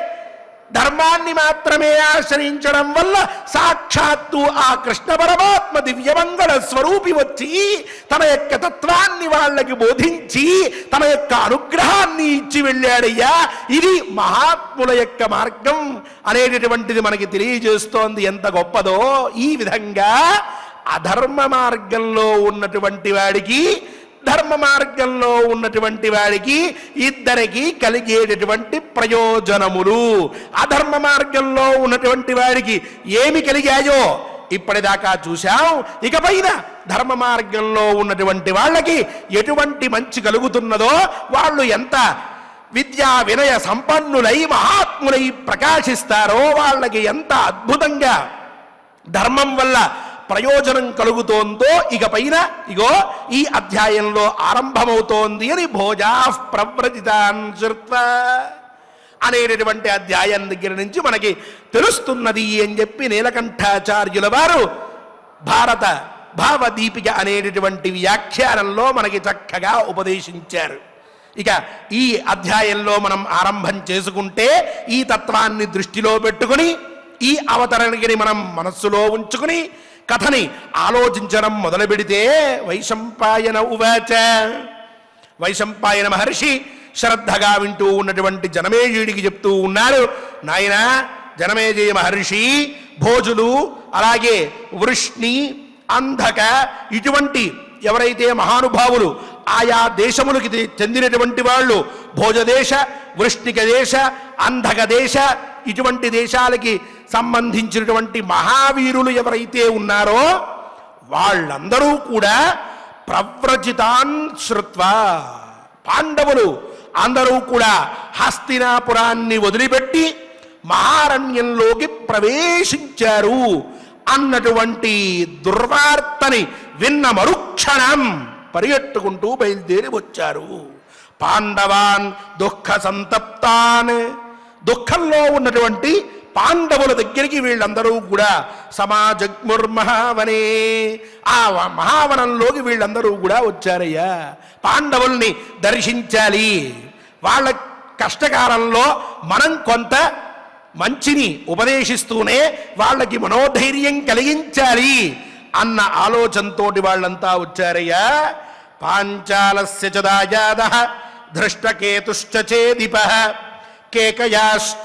ధర్మాన్ని మాత్రమే ఆశ్రయించడం వల్ల సాక్షాత్తు ఆ కృష్ణ పరమాత్మ దివ్యమంగళ స్వరూపి వచ్చి తన యొక్క తత్వాన్ని వాళ్ళకి బోధించి తన యొక్క అనుగ్రహాన్ని ఇచ్చి వెళ్ళాడయ్యా ఇది మహాత్ముల యొక్క మార్గం అనేటటువంటిది మనకి తెలియజేస్తోంది ఎంత గొప్పదో ఈ విధంగా అధర్మ మార్గంలో ఉన్నటువంటి వాడికి ధర్మ మార్గంలో ఉన్నటువంటి వాడికి ఇద్దరికి కలిగేటటువంటి ప్రయోజనములు అధర్మ మార్గంలో ఉన్నటువంటి వాడికి ఏమి కలిగాయో ఇప్పటిదాకా చూశాం ఇకపైన ధర్మ మార్గంలో ఉన్నటువంటి వాళ్ళకి ఎటువంటి మంచి కలుగుతున్నదో వాళ్ళు ఎంత విద్యా వినయ సంపన్నులై మహాత్ములై ప్రకాశిస్తారో వాళ్ళకి ఎంత అద్భుతంగా ధర్మం వల్ల ప్రయోజనం కలుగుతోందో ఇక పైన ఇగో ఈ అధ్యాయంలో ఆరంభమవుతోంది అని భోజా ప్రవ్రజితాన్ శృత్వా అనేటటువంటి అధ్యాయం దగ్గర నుంచి మనకి తెలుస్తున్నది అని చెప్పి నీలకంఠాచార్యుల వారు భారత భావదీపిక అనేటటువంటి వ్యాఖ్యానంలో మనకి చక్కగా ఉపదేశించారు ఇక ఈ అధ్యాయంలో మనం ఆరంభం చేసుకుంటే ఈ తత్వాన్ని దృష్టిలో పెట్టుకుని ఈ అవతరణకి మనం మనస్సులో ఉంచుకుని కథని ఆలోచించడం మొదలు పెడితే వైశంపాయన ఉవాచ వైశంపాయన మహర్షి శ్రద్ధగా వింటూ ఉన్నటువంటి జనమేజయుడికి చెప్తూ ఉన్నాడు నాయన జనమేజయ మహర్షి భోజులు అలాగే వృష్ణి అంధక ఇటువంటి ఎవరైతే మహానుభావులు ఆయా దేశములకి తే- చెందినటువంటి వాళ్ళు భోజదేశ వృష్ణిక దేశ అంధక దేశ ఇటువంటి దేశాలకి సంబంధించినటువంటి మహావీరులు ఎవరైతే ఉన్నారో వాళ్ళందరూ కూడా ప్రవ్రజితాన్ శ్రుత్వా పాండవులు అందరూ కూడా హస్తినాపురాన్ని వదిలిపెట్టి మహారణ్యంలోకి ప్రవేశించారు అన్నటువంటి దుర్వార్తని విన్న మరుక్షణం పరిగెట్టుకుంటూ బయలుదేరి వచ్చారు పాండవాన్ దుఃఖ సంతప్తాన్ దుఃఖంలో ఉన్నటువంటి పాండవుల దగ్గరికి వీళ్ళందరూ కూడా సమాజగ్ముర్మహావనే ఆ వ- మహావనంలోకి వీళ్ళందరూ కూడా వచ్చారయ్యా పాండవుల్ని దర్శించాలి వాళ్ళ కష్టకాలంలో మనం కొంత మంచిని ఉపదేశిస్తూనే వాళ్ళకి మనోధైర్యం కలిగించాలి అన్న ఆలోచనతోటి వాళ్ళంతా వచ్చారయ్యా పాంచాలస్య చ దాయాద ధృష్టకేతుశ్చ చేదిప కేకయాశ్చ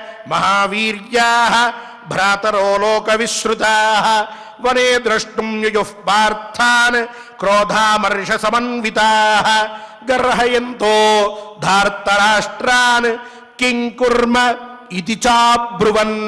మహావీర్యా భ్రాతరో లోక విశ్రుతా వనే ద్రష్టుం యుయుః పార్థాన్ క్రోధామర్ష సమన్వితా గర్హయంతో ధార్తరాష్ట్రాన్ కిం కుర్మ ఇది చాబ్రువన్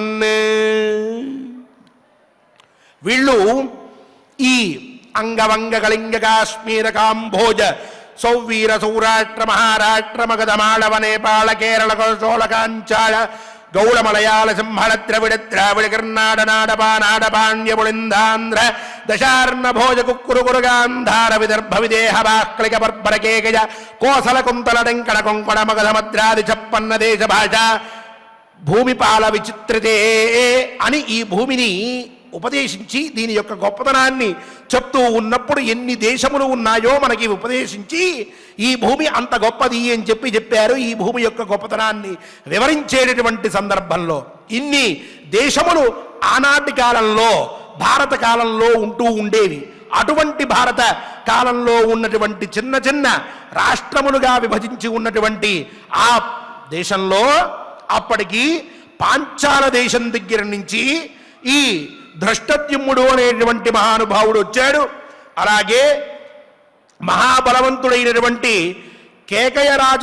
వీళ్ళు ఈ అంగవంగ కళింగ కాశ్మీర కాంభోజ సౌవీర సౌరాష్ట్ర మహారాష్ట్ర మగధ మాళవ నేపాళ కేరళ కోశోళ కాంచాళ గౌళ మలయాళ సింహళ ద్రవిడ ద్రావిడ కర్ణాడ నాడపా నాడపాండ్య పుళిందాంధ్ర దశార్ణ భోజ కుక్కురు కురుగాంధార విదర్భ విదేహ బాక్లిక బర్బర కేకజ కోసల కుంతల డెంకడ కొంకణ మగధ మద్రాది చప్పన్న దేశ భాష భూమిపాల విచిత్రతే అని ఈ భూమిని ఉపదేశించి దీని యొక్క గొప్పతనాన్ని చెప్తూ ఉన్నప్పుడు ఎన్ని దేశములు ఉన్నాయో మనకి ఉపదేశించి ఈ భూమి అంత గొప్పది అని చెప్పి చెప్పారు ఈ భూమి యొక్క గొప్పతనాన్ని వివరించేటటువంటి సందర్భంలో ఇన్ని దేశములు ఆనాటి కాలంలో భారత కాలంలో ఉంటూ ఉండేవి అటువంటి భారత కాలంలో ఉన్నటువంటి చిన్న చిన్న రాష్ట్రములుగా విభజించి ఉన్నటువంటి ఆ దేశంలో అప్పటికి పాంచాల దేశం దగ్గర నుంచి ఈ ధృష్టద్యుమ్ముడు అనేటువంటి మహానుభావుడు వచ్చాడు అలాగే మహాబలవంతుడైనటువంటి కేకయరాజ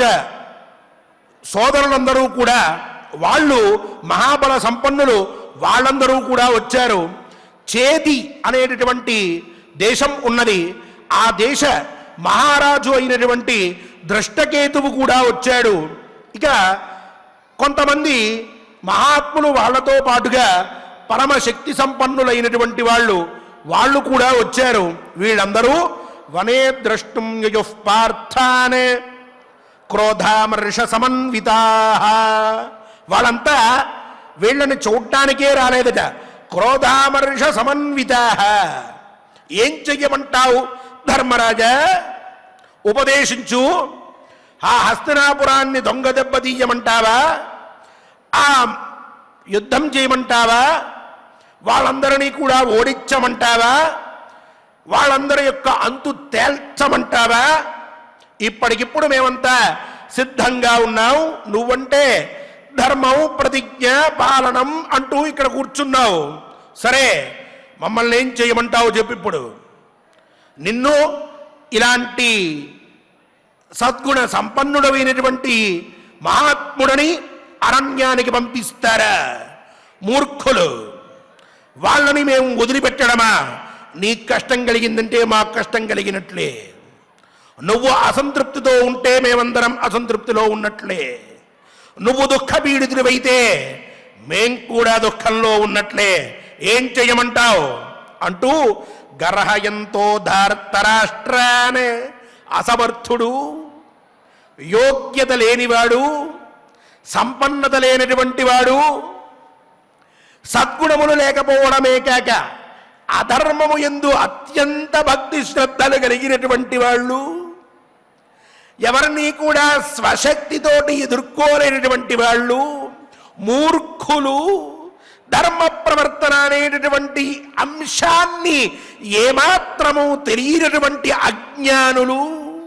సోదరులందరూ కూడా వాళ్ళు మహాబల సంపన్నులు వాళ్ళందరూ కూడా వచ్చారు చేతి అనేటటువంటి దేశం ఉన్నది ఆ దేశ మహారాజు అయినటువంటి దృష్టకేతువు కూడా వచ్చాడు ఇక కొంతమంది మహాత్ములు వాళ్ళతో పాటుగా పరమశక్తి సంపన్నులైనటువంటి వాళ్ళు వాళ్ళు కూడా వచ్చారు వీళ్ళందరూ వనే ద్రష్టుం యయుః పార్థానే క్రోధామర్ష సమన్వితా వాళ్ళంతా వీళ్ళని చూడ్డానికే రాలేదట క్రోధామర్ష సమన్వితా ఏం చెయ్యమంటావు ధర్మరాజా ఉపదేశించు ఆ హస్తినాపురాన్ని దొంగ దెబ్బ తీయమంటావా ఆ యుద్ధం చేయమంటావా వాళ్ళందరినీ కూడా ఓడించమంటావా వాళ్ళందరి యొక్క అంతు తేల్చమంటావా ఇప్పటికిప్పుడు మేమంతా సిద్ధంగా ఉన్నాం నువ్వంటే ధర్మం ప్రతిజ్ఞ పాలనం అంటూ ఇక్కడ కూర్చున్నావు సరే మమ్మల్ని ఏం చేయమంటావు చెప్పు ఇప్పుడు నిన్ను ఇలాంటి సద్గుణ సంపన్నుడమైనటువంటి మహాత్ముడని అరణ్యానికి పంపిస్తారా మూర్ఖులు వాళ్ళని మేము వదిలిపెట్టడమా నీకు కష్టం కలిగిందంటే మాకు కష్టం కలిగినట్లే నువ్వు అసంతృప్తితో ఉంటే మేమందరం అసంతృప్తిలో ఉన్నట్లే నువ్వు దుఃఖపీడితుడివైతే మేం కూడా దుఃఖంలో ఉన్నట్లే ఏం చెయ్యమంటావు అంటూ గర్హయంతో ధార్తరాష్ట్రానే అసమర్థుడు యోగ్యత లేనివాడు సంపన్నత లేనటువంటి వాడు సద్గుణములు లేకపోవడమే కాక అధర్మము ఎందు అత్యంత భక్తి శ్రద్ధలు కలిగినటువంటి వాళ్ళు ఎవరిని కూడా స్వశక్తితోటి ఎదుర్కోలేనటువంటి వాళ్ళు మూర్ఖులు ధర్మ ప్రవర్తన అనేటటువంటి అంశాన్ని ఏమాత్రము తెలియనటువంటి అజ్ఞానులు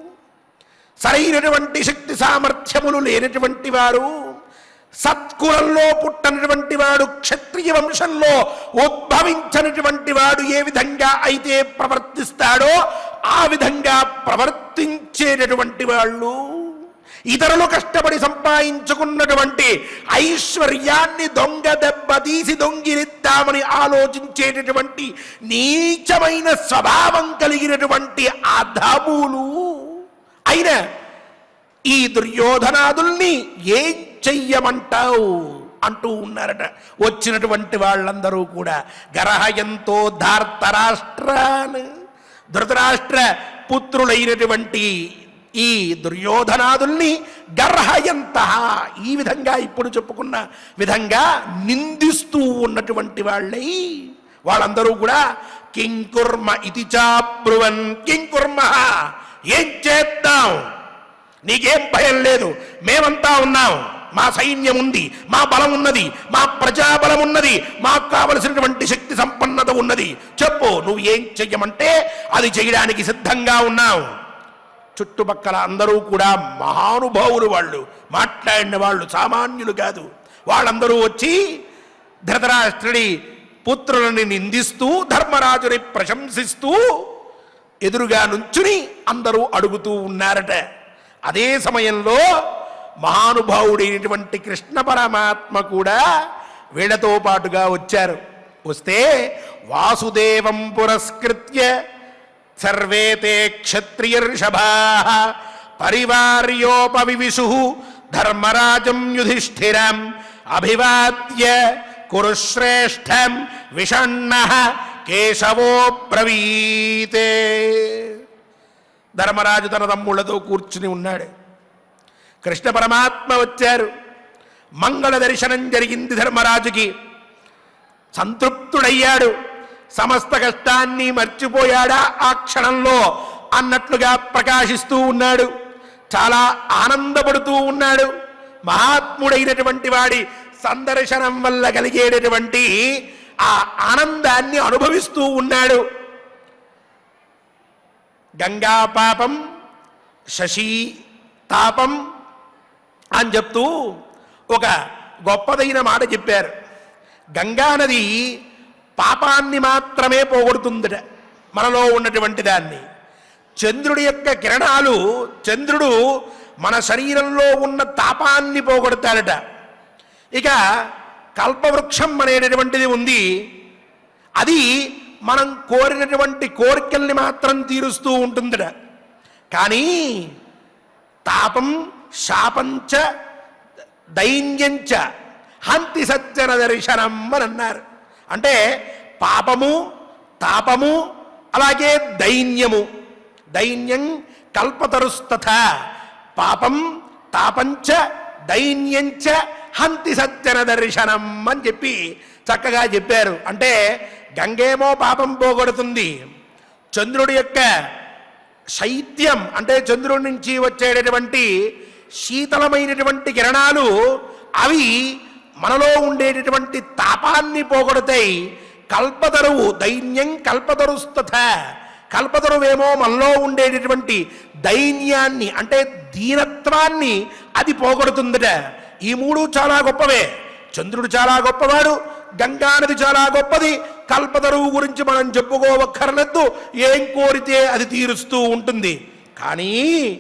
సరైనటువంటి శక్తి సామర్థ్యములు లేనటువంటి వారు సత్కులంలో పుట్టనటువంటి వాడు క్షత్రియ వంశంలో ఉద్భవించినటువంటి వాడు ఏ విధంగా అయితే ప్రవర్తిస్తాడో ఆ విధంగా ప్రవర్తించేటటువంటి వాళ్ళు ఇతరులు కష్టపడి సంపాదించుకున్నటువంటి ఐశ్వర్యాన్ని దొంగ దెబ్బ తీసి దొంగిలిద్దామని ఆలోచించేటటువంటి నీచమైన స్వభావం కలిగినటువంటి అధములు అయిన ఈ దుర్యోధనాదుల్ని ఏం చెయ్యమంటావు అంటూ ఉన్నారట వచ్చినటువంటి వాళ్ళందరూ కూడా గరహయంతో ధార్తరాష్ట్రాన్ ధృతరాష్ట్ర పుత్రులైనటువంటి ఈ దుర్యోధనాదుల్ని గర్హయంత ఈ విధంగా ఇప్పుడు చెప్పుకున్న విధంగా నిందిస్తూ ఉన్నటువంటి వాళ్ళై వాళ్ళందరూ కూడా కింకుర్మ ఇది చాబ్రువన్ కింకుర్మ ఏం చేద్దాం నీకేం భయం లేదు మేమంతా ఉన్నాం మా సైన్యం ఉంది మా బలం ఉన్నది మా ప్రజాబలం ఉన్నది మాకు కావలసినటువంటి శక్తి సంపన్నత ఉన్నది చెప్పు నువ్వు ఏం చెయ్యమంటే అది చేయడానికి సిద్ధంగా ఉన్నావు చుట్టుపక్కల అందరూ కూడా మహానుభావులు వాళ్ళు మాట్లాడిన వాళ్ళు సామాన్యులు కాదు వాళ్ళందరూ వచ్చి ధృతరాష్ట్రుడి పుత్రులని నిందిస్తూ ధర్మరాజుని ప్రశంసిస్తూ ఎదురుగా నుంచుని అందరూ అడుగుతూ ఉన్నారట అదే సమయంలో మహానుభావుడైనటువంటి కృష్ణ పరమాత్మ కూడా వీళ్ళతో పాటుగా వచ్చారు వస్తే వాసుదేవం పురస్కృత్య సర్వే తే క్షత్రియర్షభా పరివార్యోపవివిషు ధర్మరాజం యుధిష్ఠిరం అభివాద్య కురుశ్రేష్టం విషణ్ణ కేశవో బ్రవీతే ధర్మరాజు తన తమ్ముళ్లతో కూర్చుని ఉన్నాడు కృష్ణ పరమాత్మ వచ్చారు మంగళ దర్శనం జరిగింది ధర్మరాజుకి సంతృప్తుడయ్యాడు సమస్త కష్టాన్ని మర్చిపోయాడా ఆ క్షణంలో అన్నట్లుగా ప్రకాశిస్తూ ఉన్నాడు చాలా ఆనందపడుతూ ఉన్నాడు మహాత్ముడైనటువంటి వాడి సందర్శనం వల్ల కలిగేటటువంటి ఆ ఆనందాన్ని అనుభవిస్తూ ఉన్నాడు గంగా పాపం శశి తాపం అని చెప్తూ ఒక గొప్పదైన మాట చెప్పారు గంగా నది పాపాన్ని మాత్రమే పోగొడుతుందట మనలో ఉన్నటువంటి దాన్ని చంద్రుడి యొక్క కిరణాలు చంద్రుడు మన శరీరంలో ఉన్న తాపాన్ని పోగొడతాడట ఇక కల్పవృక్షం అనేటటువంటిది ఉంది అది మనం కోరినటువంటి కోరికల్ని మాత్రం తీరుస్తూ ఉంటుందట కానీ తాపం శాపంచ దైన్యంచ హంతి సజ్జన దర్శనం అని అన్నారు అంటే పాపము తాపము అలాగే దైన్యము దైన్యం కల్పతరుస్తథ పాపం తాపంచ దైన్యంచ హంతి సజ్జన దర్శనం అని చెప్పి చక్కగా చెప్పారు అంటే గంగేమో పాపం పోగొడుతుంది చంద్రుడి యొక్క శైత్యం అంటే చంద్రుడి నుంచి వచ్చేటటువంటి శీతలమైనటువంటి కిరణాలు అవి మనలో ఉండేటటువంటి తాపాన్ని పోగొడతాయి కల్పతరువు దైన్యం కల్పతరుస్తథ కల్పతరువేమో మనలో ఉండేటటువంటి దైన్యాన్ని అంటే దీనత్వాన్ని అది పోగొడుతుందట ఈ మూడు చాలా గొప్పవే చంద్రుడు చాలా గొప్పవాడు గంగానది చాలా గొప్పది కల్పతరువు గురించి మనం చెప్పుకోవక్కర్లేదు ఏం కోరితే అది తీరుస్తూ ఉంటుంది కానీ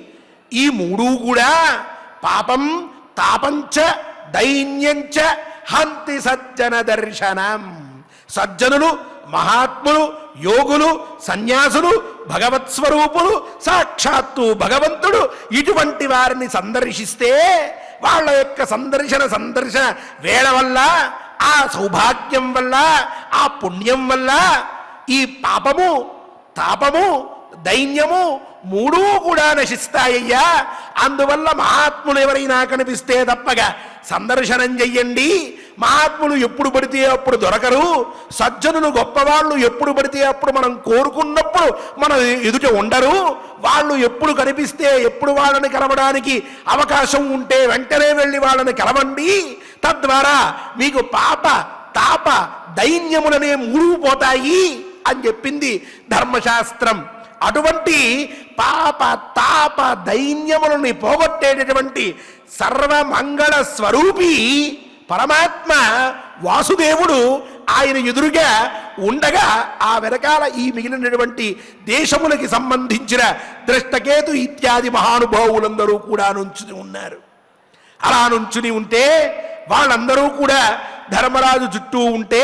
ఈ మూడు కూడా పాపం తాపంచ దైన్యంచ హంతి సజ్జన దర్శనం సజ్జనులు మహాత్ములు యోగులు సన్యాసులు భగవత్ స్వరూపులు సాక్షాత్తు భగవంతుడు ఇటువంటి వారిని సందర్శిస్తే వాళ్ళ యొక్క సందర్శన సందర్శన వేళ వల్ల ఆ సౌభాగ్యం వల్ల ఆ పుణ్యం వల్ల ఈ పాపము తాపము దైన్యము మూడూ కూడా నశిస్తాయ్యా అందువల్ల మహాత్ములు ఎవరైనా కనిపిస్తే తప్పగా సందర్శనం చెయ్యండి మహాత్ములు ఎప్పుడు పడితే అప్పుడు దొరకరు సజ్జనులు గొప్పవాళ్ళు ఎప్పుడు పడితే అప్పుడు మనం కోరుకున్నప్పుడు మన ఎదుట ఉండరు వాళ్ళు ఎప్పుడు కనిపిస్తే ఎప్పుడు వాళ్ళని కలవడానికి అవకాశం ఉంటే వెంటనే వెళ్ళి వాళ్ళని కలవండి తద్వారా మీకు పాప తాప దైన్యములనే మూడు పోతాయి అని చెప్పింది ధర్మశాస్త్రం అటువంటి పాప తాప దైన్యములని పోగొట్టేటటువంటి సర్వమంగళ స్వరూపి పరమాత్మ వాసుదేవుడు ఆయన ఎదురుగా ఉండగా ఆ వెనకాల ఈ మిగిలినటువంటి దేశములకి సంబంధించిన దృష్టకేతు ఇత్యాది మహానుభావులందరూ కూడా నుంచుని ఉన్నారు అలా నుంచుని ఉంటే వాళ్ళందరూ కూడా ధర్మరాజు చుట్టూ ఉంటే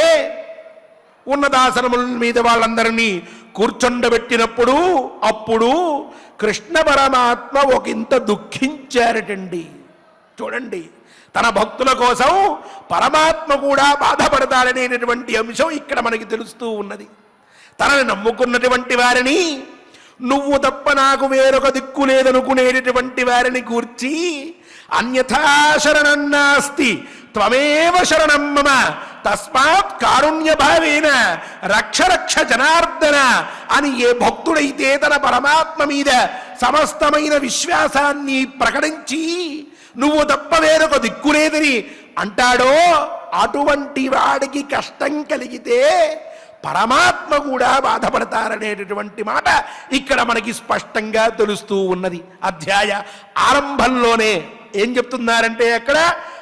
ఉన్నదాసనముల మీద వాళ్ళందరినీ కూర్చొండబెట్టినప్పుడు అప్పుడు కృష్ణ పరమాత్మ ఒకంత దుఃఖించారటండి చూడండి తన భక్తుల కోసం పరమాత్మ కూడా బాధపడతాడనేటటువంటి అంశం ఇక్కడ మనకి తెలుస్తూ ఉన్నది తనని నమ్ముకున్నటువంటి వారిని నువ్వు తప్ప నాకు వేరొక దిక్కు లేదనుకునేటటువంటి వారిని కూర్చి అన్యథా శరణం నాస్తి త్వమేవ శరణం మమ తస్మాత్ కారుణ్య భావేన రక్ష రక్ష జనార్దన అని ఏ భక్తుడైతే తన పరమాత్మ మీద సమస్తమైన విశ్వాసాన్ని ప్రకటించి నువ్వు తప్ప వేరొక దిక్కు లేదని అంటాడో అటువంటి వాడికి కష్టం కలిగితే పరమాత్మ కూడా బాధపడతారనేటటువంటి మాట ఇక్కడ మనకి స్పష్టంగా తెలుస్తూ ఉన్నది అధ్యాయ ఆరంభంలోనే ఏం చెప్తున్నారంటే అక్కడ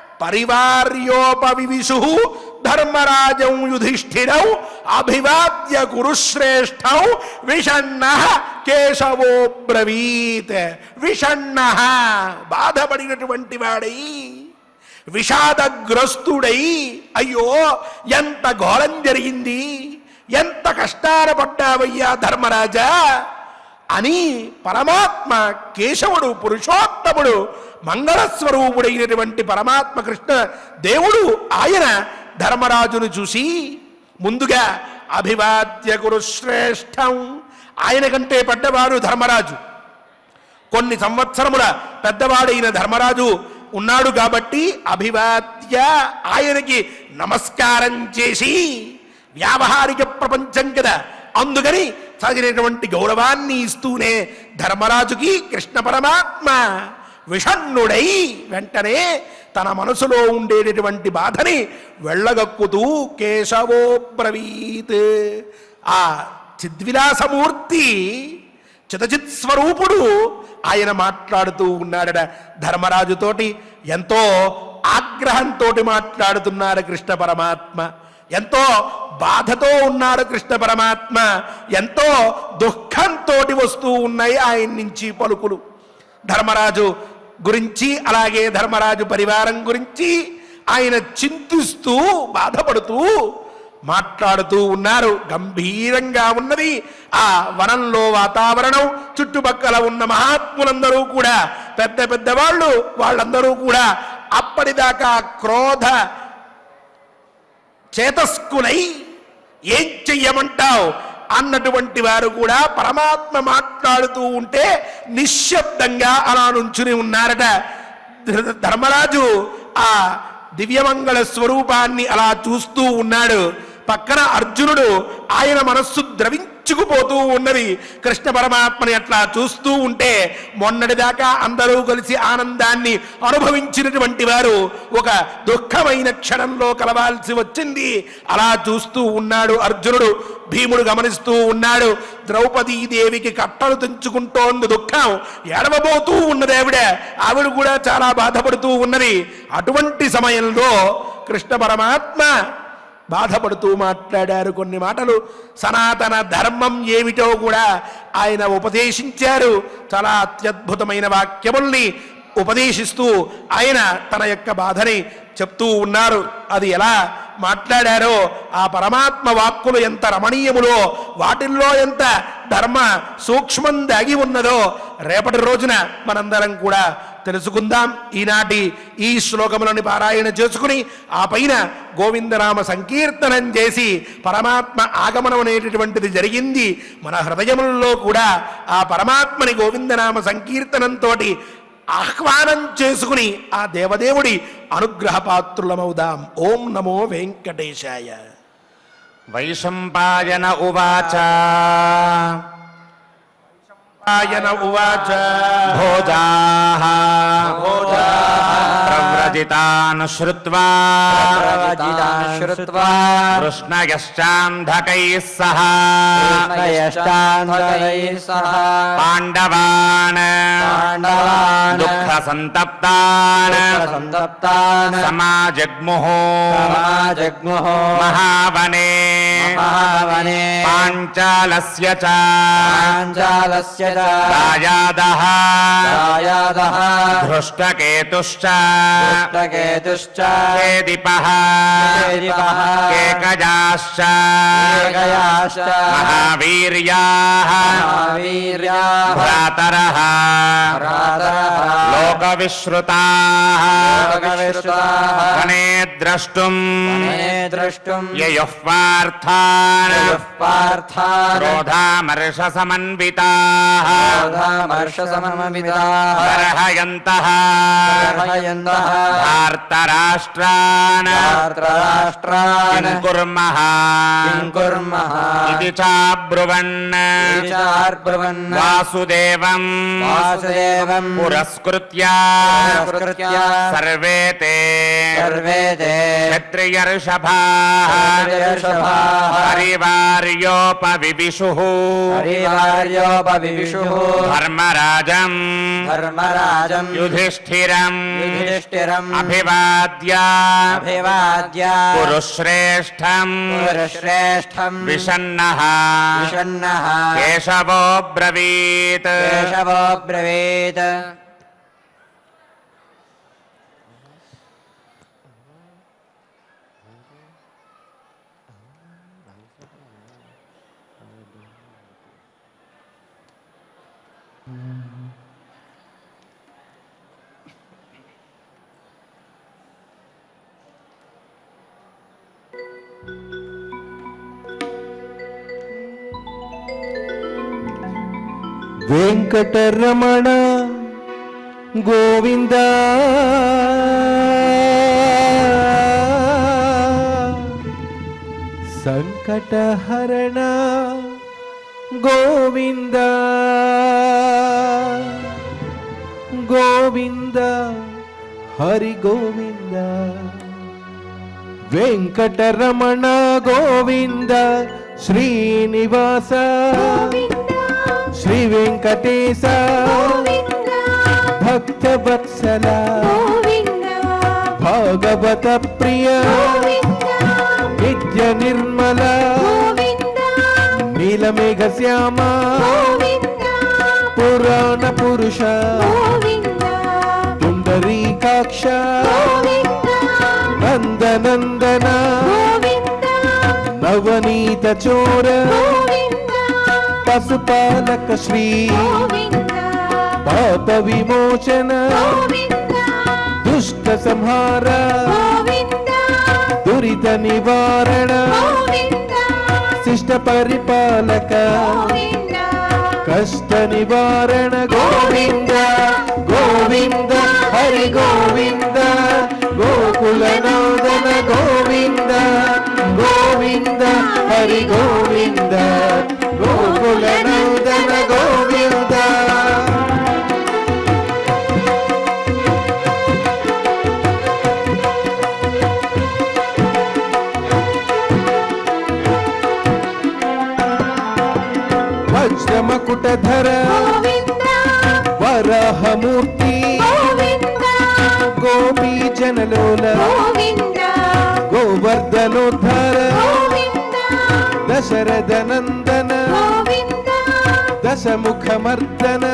పరివార్యోపవివిషు ధర్మరాజం యుధిష్ఠిరౌ అభివాద్య కురుశ్రేష్టౌ విషన్న కేశవో బ్రవీత్ విషన్న బాధపడినటువంటి వాడై విషాదగ్రస్తుడై అయ్యో ఎంత ఘోరం జరిగింది ఎంత కష్టాల పడ్డావయ్యా ధర్మరాజా అని పరమాత్మ కేశవుడు పురుషోత్తముడు మంగళస్వరూపుడైనటువంటి పరమాత్మ కృష్ణ దేవుడు ఆయన ధర్మరాజును చూసి ముందుగా అభివాద్య గురు శ్రేష్టం ఆయన కంటే పెద్దవాడు ధర్మరాజు కొన్ని సంవత్సరముల పెద్దవాడైన ధర్మరాజు ఉన్నాడు కాబట్టి అభివాద్య ఆయనకి నమస్కారం చేసి వ్యావహారిక ప్రపంచం కదా అందుకని తగినటువంటి గౌరవాన్ని ఇస్తూనే ధర్మరాజుకి కృష్ణ పరమాత్మ విషణ్ణుడై వెంటనే తన మనసులో ఉండేటటువంటి బాధని వెళ్ళగక్కుతూ కేశవో బ్రవీత్ ఆ చిద్విలాసమూర్తి చితచిత్ స్వరూపుడు ఆయన మాట్లాడుతూ ఉన్నాడట ధర్మరాజుతోటి ఎంతో ఆగ్రహంతో మాట్లాడుతున్నాడు కృష్ణ పరమాత్మ ఎంతో బాధతో ఉన్నాడు కృష్ణ పరమాత్మ ఎంతో దుఃఖంతో వస్తూ ఉన్నాయి ఆయన నుంచి పలుకులు ధర్మరాజు గురించి అలాగే ధర్మరాజు పరివారం గురించి ఆయన చింతిస్తూ బాధపడుతూ మాట్లాడుతూ ఉన్నారు గంభీరంగా ఉన్నది ఆ వనంలో వాతావరణం చుట్టుపక్కల ఉన్న మహాత్ములందరూ కూడా పెద్ద పెద్ద వాళ్ళు వాళ్ళందరూ కూడా అప్పటిదాకా క్రోధ చేతస్కులై ఏం చెయ్యమంటావు అన్నటువంటి వారు కూడా పరమాత్మ మాట్లాడుతూ ఉంటే నిశ్శబ్దంగా అలా నుంచుని ఉన్నారట ధ- ధర్మరాజు ఆ దివ్యమంగళ స్వరూపాన్ని అలా చూస్తూ ఉన్నాడు పక్కన అర్జునుడు ఆయన మనస్సు ద్రవించుకుపోతూ ఉన్నది కృష్ణ పరమాత్మని అట్లా చూస్తూ ఉంటే మొన్నటిదాకా అందరూ కలిసి ఆనందాన్ని అనుభవించినటువంటి వారు ఒక దుఃఖమైన క్షణంలో కలవాల్సి వచ్చింది అలా చూస్తూ ఉన్నాడు అర్జునుడు భీముడు గమనిస్తూ ఉన్నాడు ద్రౌపదీదేవికి కట్టలు తెంచుకుంటోంది దుఃఖం ఎడవబోతూ ఉన్నది ఆవిడ ఆవిడ కూడా చాలా బాధపడుతూ ఉన్నది అటువంటి సమయంలో కృష్ణ పరమాత్మ బాధపడుతూ మాట్లాడారు కొన్ని మాటలు సనాతన ధర్మం ఏమిటో కూడా ఆయన ఉపదేశించారు చాలా అత్యద్భుతమైన వాక్యముల్ని ఉపదేశిస్తూ ఆయన తన యొక్క బాధని చెప్తూ ఉన్నారు అది ఎలా మాట్లాడారో ఆ పరమాత్మ వాక్కులు ఎంత రమణీయములో వాటిల్లో ఎంత ధర్మ సూక్ష్మం దాగి ఉన్నదో రేపటి రోజున మనందరం కూడా తెలుసుకుందాం ఈనాటి ఈ శ్లోకములని పారాయణ చేసుకుని ఆ పైన గోవిందనామ సంకీర్తనం చేసి పరమాత్మ ఆగమనం అనేటటువంటిది జరిగింది మన హృదయములలో కూడా ఆ పరమాత్మని గోవిందనామ సంకీర్తనంతో ఆహ్వానం చేసుకుని ఆ దేవదేవుడి అనుగ్రహ పాత్రులమవుదాం ఓం నమో వెంకటేశాయ వైశంపాయన ఉవాచ ఆయన ఉవాచ భోజాః ప్రవ్రజితాన్ శ్రుత్వా ప్రవచితాన్ శ్రుత్వా కృష్ణయశ్చాంధకైः సహ కృష్ణయష్టాన్వరైः సహ పాండవాన్ పాండవాన్ దుఃఖసంతప్తాన్ సంతప్తాన్ సమాజగ్ముః సమాజగ్ముః మహావనే మహావనే పాంచాలస్య చ పాంచాలస్య చ దాయాదః దాయాదః धृष्टकेतुश्च పుష్టకేతుశ్చ केदिपः కేదిపः केकजाश्च కేకయాశ్చ महावीर्याः మహావీర్యాः भ्रातरः భ్రాతరः लोकविश्रुताः లోకవిశ్రుతాः वने द्रष्टुम् మే ద్రష్టుం ययुः पार्थान् యయుః పార్థాన్ क्रोधामर्षसमन्विताः క్రోధామర్షసమన్వితాः गर्हयन्तः गर्हयन्तः धार्तराष्ट्रान् రాష్ట్రాన్ किं कुर्मः किं कुर्मः इति चाब्रुवन् చార్బ్రువన్ वासुदेवम् వాసుదేవం पुरस्कृत्य పురస్కృత్య सर्वे ते సర్వే తే क्षत्रियर्षभाः క్షత్రియర్షభాः परिवार्योपविविशुः హరివార్యోపవిషుః धर्मराजम् ధర్మరాజం युधिष्ठिरम् యుధిష్ఠిరం अभिवाद्य అభివాద్య पुरुश्रेष्ठम् పురుశ్రేష్టం विषन्नः విషన్నః केशवो ब्रवीत् కేశవో బ్రవీత్ వెంకటరమణ గోవింద సంకీర్తన వెంకటహరణ గోవింద గోవింద హరి గోవింద వెంకటరమణ గోవింద శ్రీనివాస శ్రీ వెంకటేశ భక్త వత్సల భాగవత ప్రియ నిత్య నిర్మల నీలమేఘ శ్యామ పురాణ పురుష పుండరీకాక్ష నందనందన నవనీత చోర పశుపాలక శ్రీ పాప విమోచన దుష్ట సంహార దురిత నివారణ శిష్ట పరిపాలక కష్ట నివారణ గోవింద గోవింద హరి గోవింద గోకుల నందన గోవింద గోవింద హరి గోవింద గోకుల నందన గోవింద వజ్రమకుటధర వరాహమూర్తి గోపీ జనలోల గోవర్ధనోద్ధార దశరథ నందన దశముఖమర్దన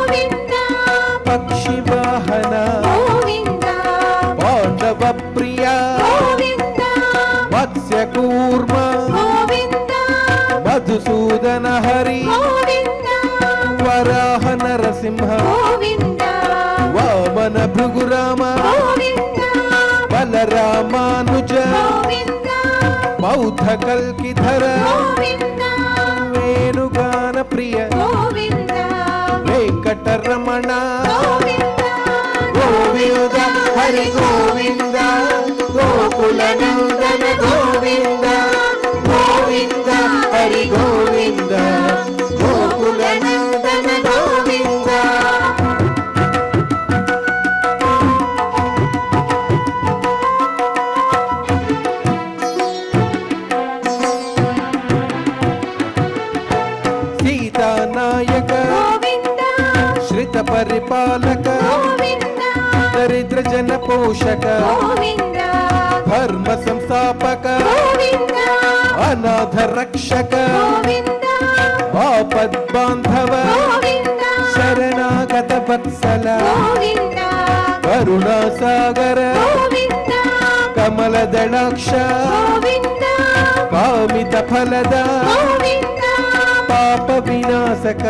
పక్షి వాహన పాండవ ప్రియ వత్స్య కూర్మ మధుసూదన హరి వరాహ నరసింహ వామన భృగురామ బలరామానుజ బౌద్ధ కల్కిధర వేణుగాన ప్రియ వెంకటరమణ గోవింద హరి గోవింద గోకుల నందన గోవింద గోవింద హరి గోవింద గోకుల నందన గోవింద సీతానాయక శ్రిత పరిపాలక దరిద్ర జన పోషక ధర్మ సంస్థాపక అనాథ రక్షక ఆపద్ బాంధవ శరణాగత వత్సల కరుణా సాగర కమల దళాక్ష కామిత ఫలద పాప వినాశక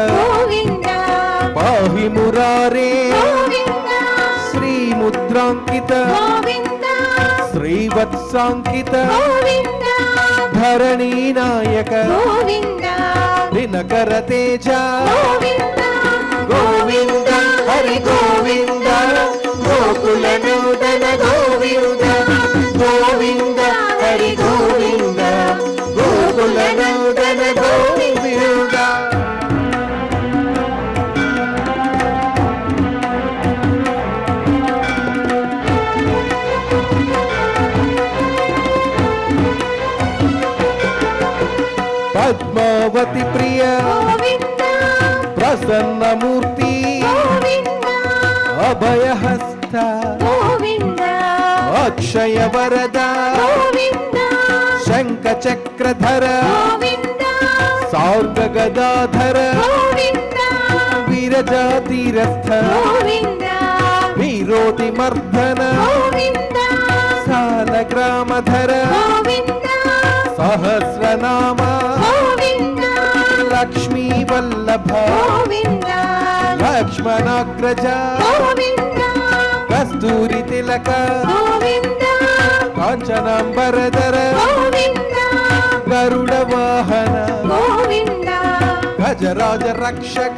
పాహి మురారే శ్రీ ముద్రాంకిత శ్రీవత్సాంకిత ధరణీ నాయక దినకర తేజ గోవింద హరి గోవింద గోకుల నూతన గోవింద గోవింద హరి గోవింద గోకుల నూతన గోవింద పద్మావతి ప్రియ ప్రసన్నమూర్తి అభయహస్త అక్షయ వరద శంఖ చక్రధర సార్గ గదాధర విరజాతిరస్థ విరోధి మర్దన సాల గ్రామధర సహస్రనామ లక్ష్మీ వల్లభ లక్ష్మణాగ్రజ కస్తూరి తిలక కాంచనాంబరధర గరుడ వాహన గజరాజ రక్షక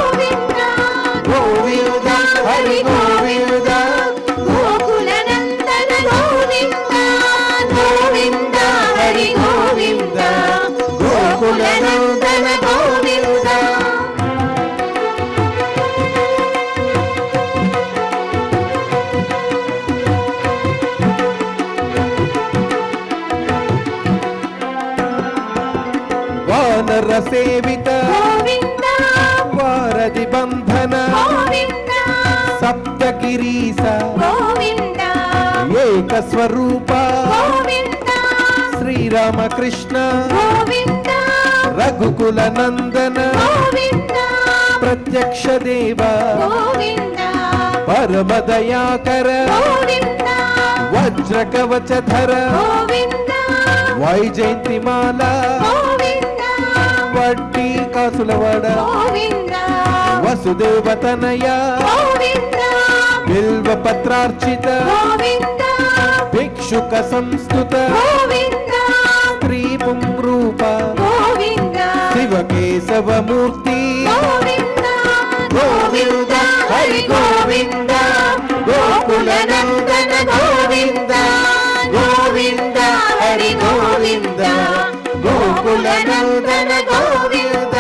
గోవింద హరి గోవింద గోకుల నందన గోవింద గోవింద హరి గోవింద సేవిత గోవింద వారధి బంధన గోవింద సప్తగిరీశ గోవింద ఏక స్వరూప గోవింద శ్రీరామకృష్ణ గోవింద రఘుకుల నందన గోవింద ప్రత్యక్ష దేవ గోవింద పరమ దయాకర గోవింద వజ్ర కవచధర గోవింద వైజయంతిమాల గోవింద వడ్డీ కాసులవాడ గోవింద వసుదేవతనయ గోవింద బిల్వ పత్రార్చిత గోవింద భిక్షుక సంస్థుత గోవింద స్త్రీ పుంరూప గోవింద శివకేశవమూర్తి గోవింద గోవింద హరి గోవింద గోకుల నందన గోవింద గోవింద హరి గోవింద గోకుల నందన గోవింద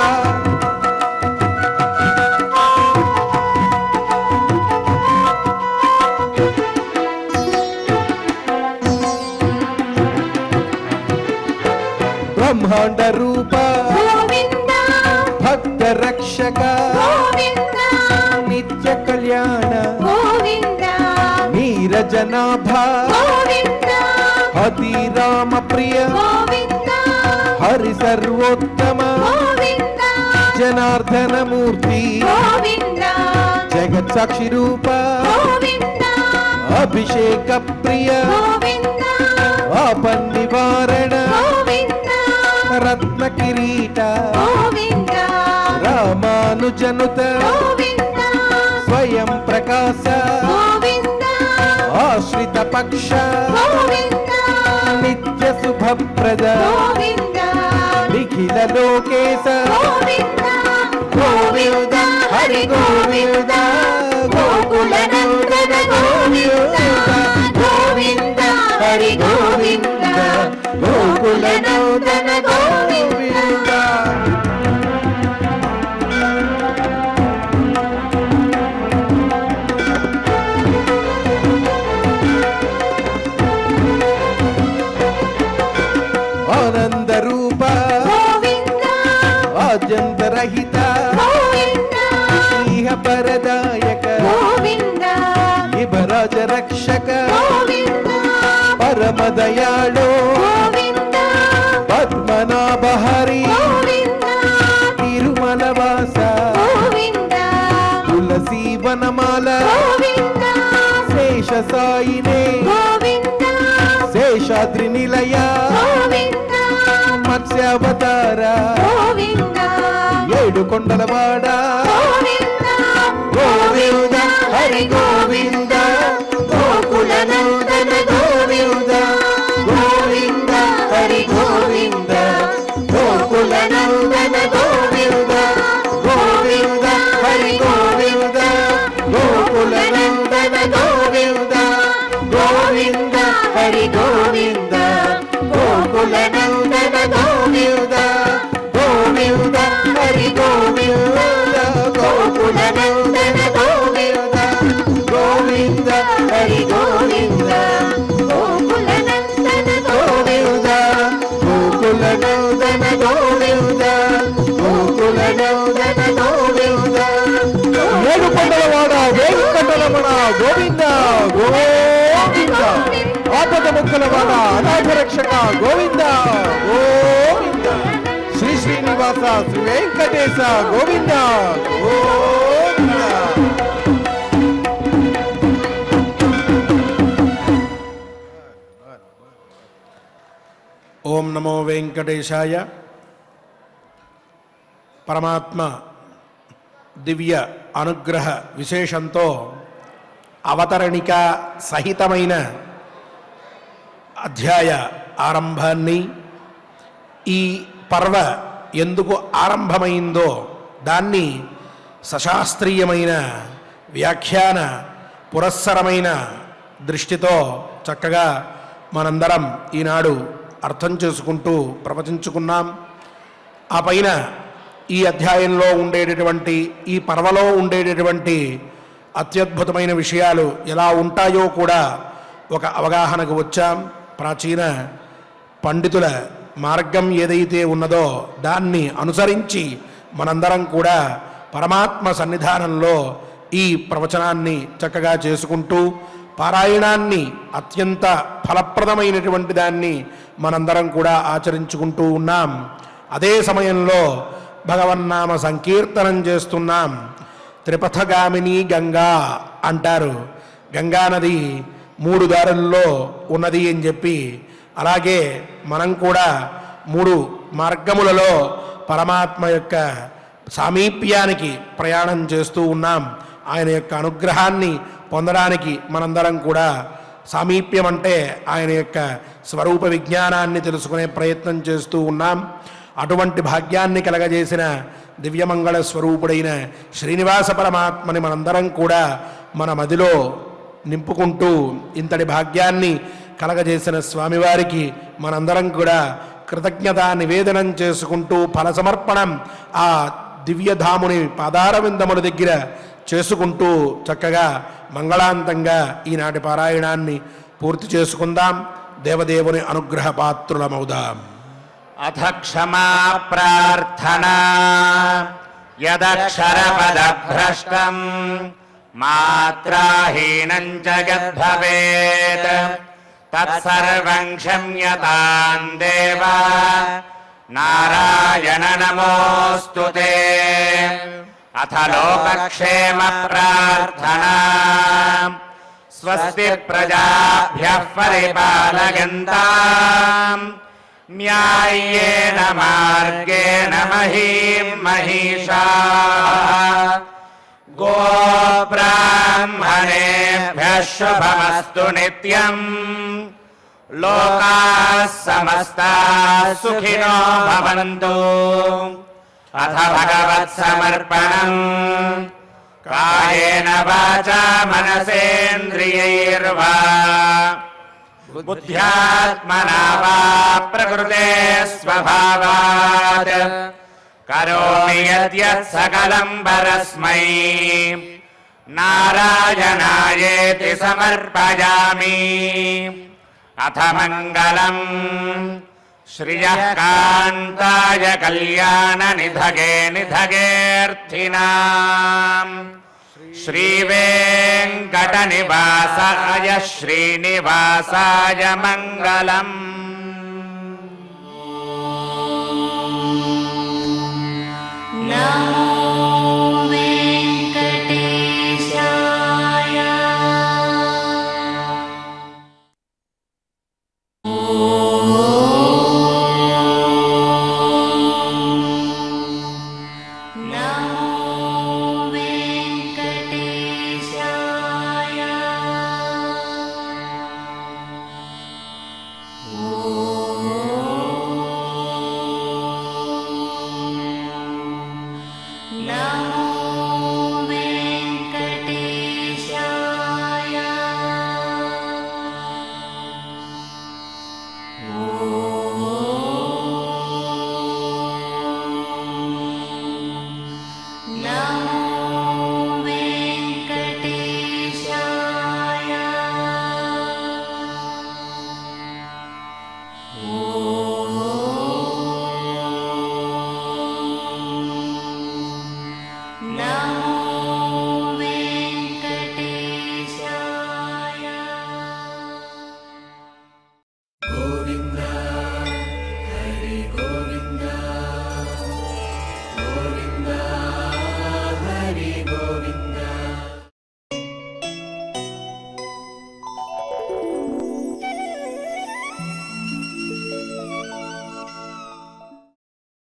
బ్రహ్మాండ రూప గోవింద భక్త రక్షక గోవింద నిత్య కళ్యాణ గోవింద నీరజనాభ గోవింద హతి రామ ప్రియ గోవింద హరి సర్వోత్తమ గోవింద జనార్దన మూర్తి గోవింద జగత్ సాక్షి రూప గోవింద అభిషేక ప్రియ గోవింద ఆపన్ నివారణ గోవింద రత్న కిరీట గోవింద రామానుజనుత గోవింద స్వయం ప్రకాశ గోవింద ఆశ్రిత పక్ష గోవింద నిత్య శుభప్రద గోవింద నిఖిల లోకేశ గోవింద గోవింద హరి గోవింద గోకుల నందన గోవింద గోవింద హరి గోవింద గోకుల నందన గోవింద ఆనంద రూప గోవింద ఆద్యంతరహిత గోవింద స్నేహ పరదాయక గోవింద ఇవరాజ రక్షక గోవింద పరమ దయాళో గోవింద పద్మనాభ హరి గోవింద తిరుమల వాస గోవింద తులసి వనమాల గోవింద శేష సాయినే గోవింద శేషాద్రి నిలయ గోవింద మత్స్యావతార గోవింద ఏడు కొండలవాడ గోవింద గోవింద హరి గోవింద గోకుల నందన గోవింద గోవింద హరి గోవింద గోకుల నందన గోవింద గోవింద హరి గోవింద గోకుల నందన గోవింద గోవింద హరి గోవింద గోకుల నందన గోవింద గోవింద హరి గోవింద గోకుల నందన గోవింద గోవింద హరి గోవింద గోకుల నందన గోవింద గోకుల నందన గోవింద గోకుల నందన గోవింద ఏడు కొండల వాడ వేంకటరమణ గోవింద గోవింద ఆపద ముక్కల వాడ అనాథ రక్షక గోవింద గోవింద శ్రీ శ్రీనివాస శ్రీ వెంకటేశ గోవింద గోవింద ఓం నమో వెంకటేశాయ పరమాత్మ దివ్య అనుగ్రహ విశేషంతో అవతరణిక సహితమైన అధ్యాయ ఆరంభాన్ని ఈ పర్వ ఎందుకు ఆరంభమైందో దాన్ని సశాస్త్రీయమైన వ్యాఖ్యాన పురస్సరమైన దృష్టితో చక్కగా మనందరం ఈనాడు అర్థం చేసుకుంటూ ప్రవచించుకున్నాం ఆ పైన ఈ అధ్యాయంలో ఉండేటటువంటి ఈ పర్వలో ఉండేటటువంటి అత్యద్భుతమైన విషయాలు ఎలా ఉంటాయో కూడా ఒక అవగాహనకు వచ్చాం ప్రాచీన పండితుల మార్గం ఏదైతే ఉన్నదో దాన్ని అనుసరించి మనందరం కూడా పరమాత్మ సన్నిధానంలో ఈ ప్రవచనాన్ని చక్కగా చేసుకుంటూ పారాయణాన్ని అత్యంత ఫలప్రదమైనటువంటి దాన్ని మనందరం కూడా ఆచరించుకుంటూ ఉన్నాం అదే సమయంలో భగవన్నామ సంకీర్తనం చేస్తున్నాం త్రిపథగామిని గంగా అంటారు గంగా నది మూడు దారుల్లో ఉన్నది అని చెప్పి అలాగే మనం కూడా మూడు మార్గములలో పరమాత్మ యొక్క సామీప్యానికి ప్రయాణం చేస్తూ ఉన్నాం ఆయన యొక్క అనుగ్రహాన్ని పొందడానికి మనందరం కూడా సామీప్యం అంటే ఆయన యొక్క స్వరూప విజ్ఞానాన్ని తెలుసుకునే ప్రయత్నం చేస్తూ ఉన్నాం అటువంటి భాగ్యాన్ని కలగజేసిన దివ్యమంగళ స్వరూపుడైన శ్రీనివాస పరమాత్మని మనందరం కూడా మన మదిలో నింపుకుంటూ ఇంతటి భాగ్యాన్ని కలగజేసిన స్వామివారికి మనందరం కూడా కృతజ్ఞత నివేదనం చేసుకుంటూ ఫల సమర్పణం ఆ దివ్యధాముని పాదార విందముల దగ్గర చేసుకుంటూ చక్కగా మంగళాంతంగా ఈనాటి పారాయణాన్ని పూర్తి చేసుకుందాం దేవదేవుని అనుగ్రహ పాత్రులమవుదాం అథ క్షమా ప్రార్థనా యదక్షరపదభ్రష్టం మాత్రాహీనం చ యద్భవేత్ తత్సర్వం క్షమ్యతాం దేవ నారాయణ నమోऽस्तु తే అథ లోకక్షేమ ప్రార్థనా స్వస్తి ప్రజాభ్యः పరిపాలయంతాम् न्याय्येन मार्गेण महीं महिषा गोब्राह्मणेभ्यः शुभमस्तु नित्यम् लोकाः समस्ताः सुखिनो भवन्तु अथ भगवत्समर्पणम् कायेन वाचा मनसेन्द्रियैर्वा बुद्ध्यात्मना वा प्रकृते स्वभावात् करोमि यद्यत् सकलम् परस्मै नारायणायेति समर्पयामि अथ मङ्गलम् श्रियः कान्ताय कल्याणनिधगे निधगेऽर्थिनाम् श्रीवेङ्कटनिवासाय श्रीनिवासाय मङ्गलम्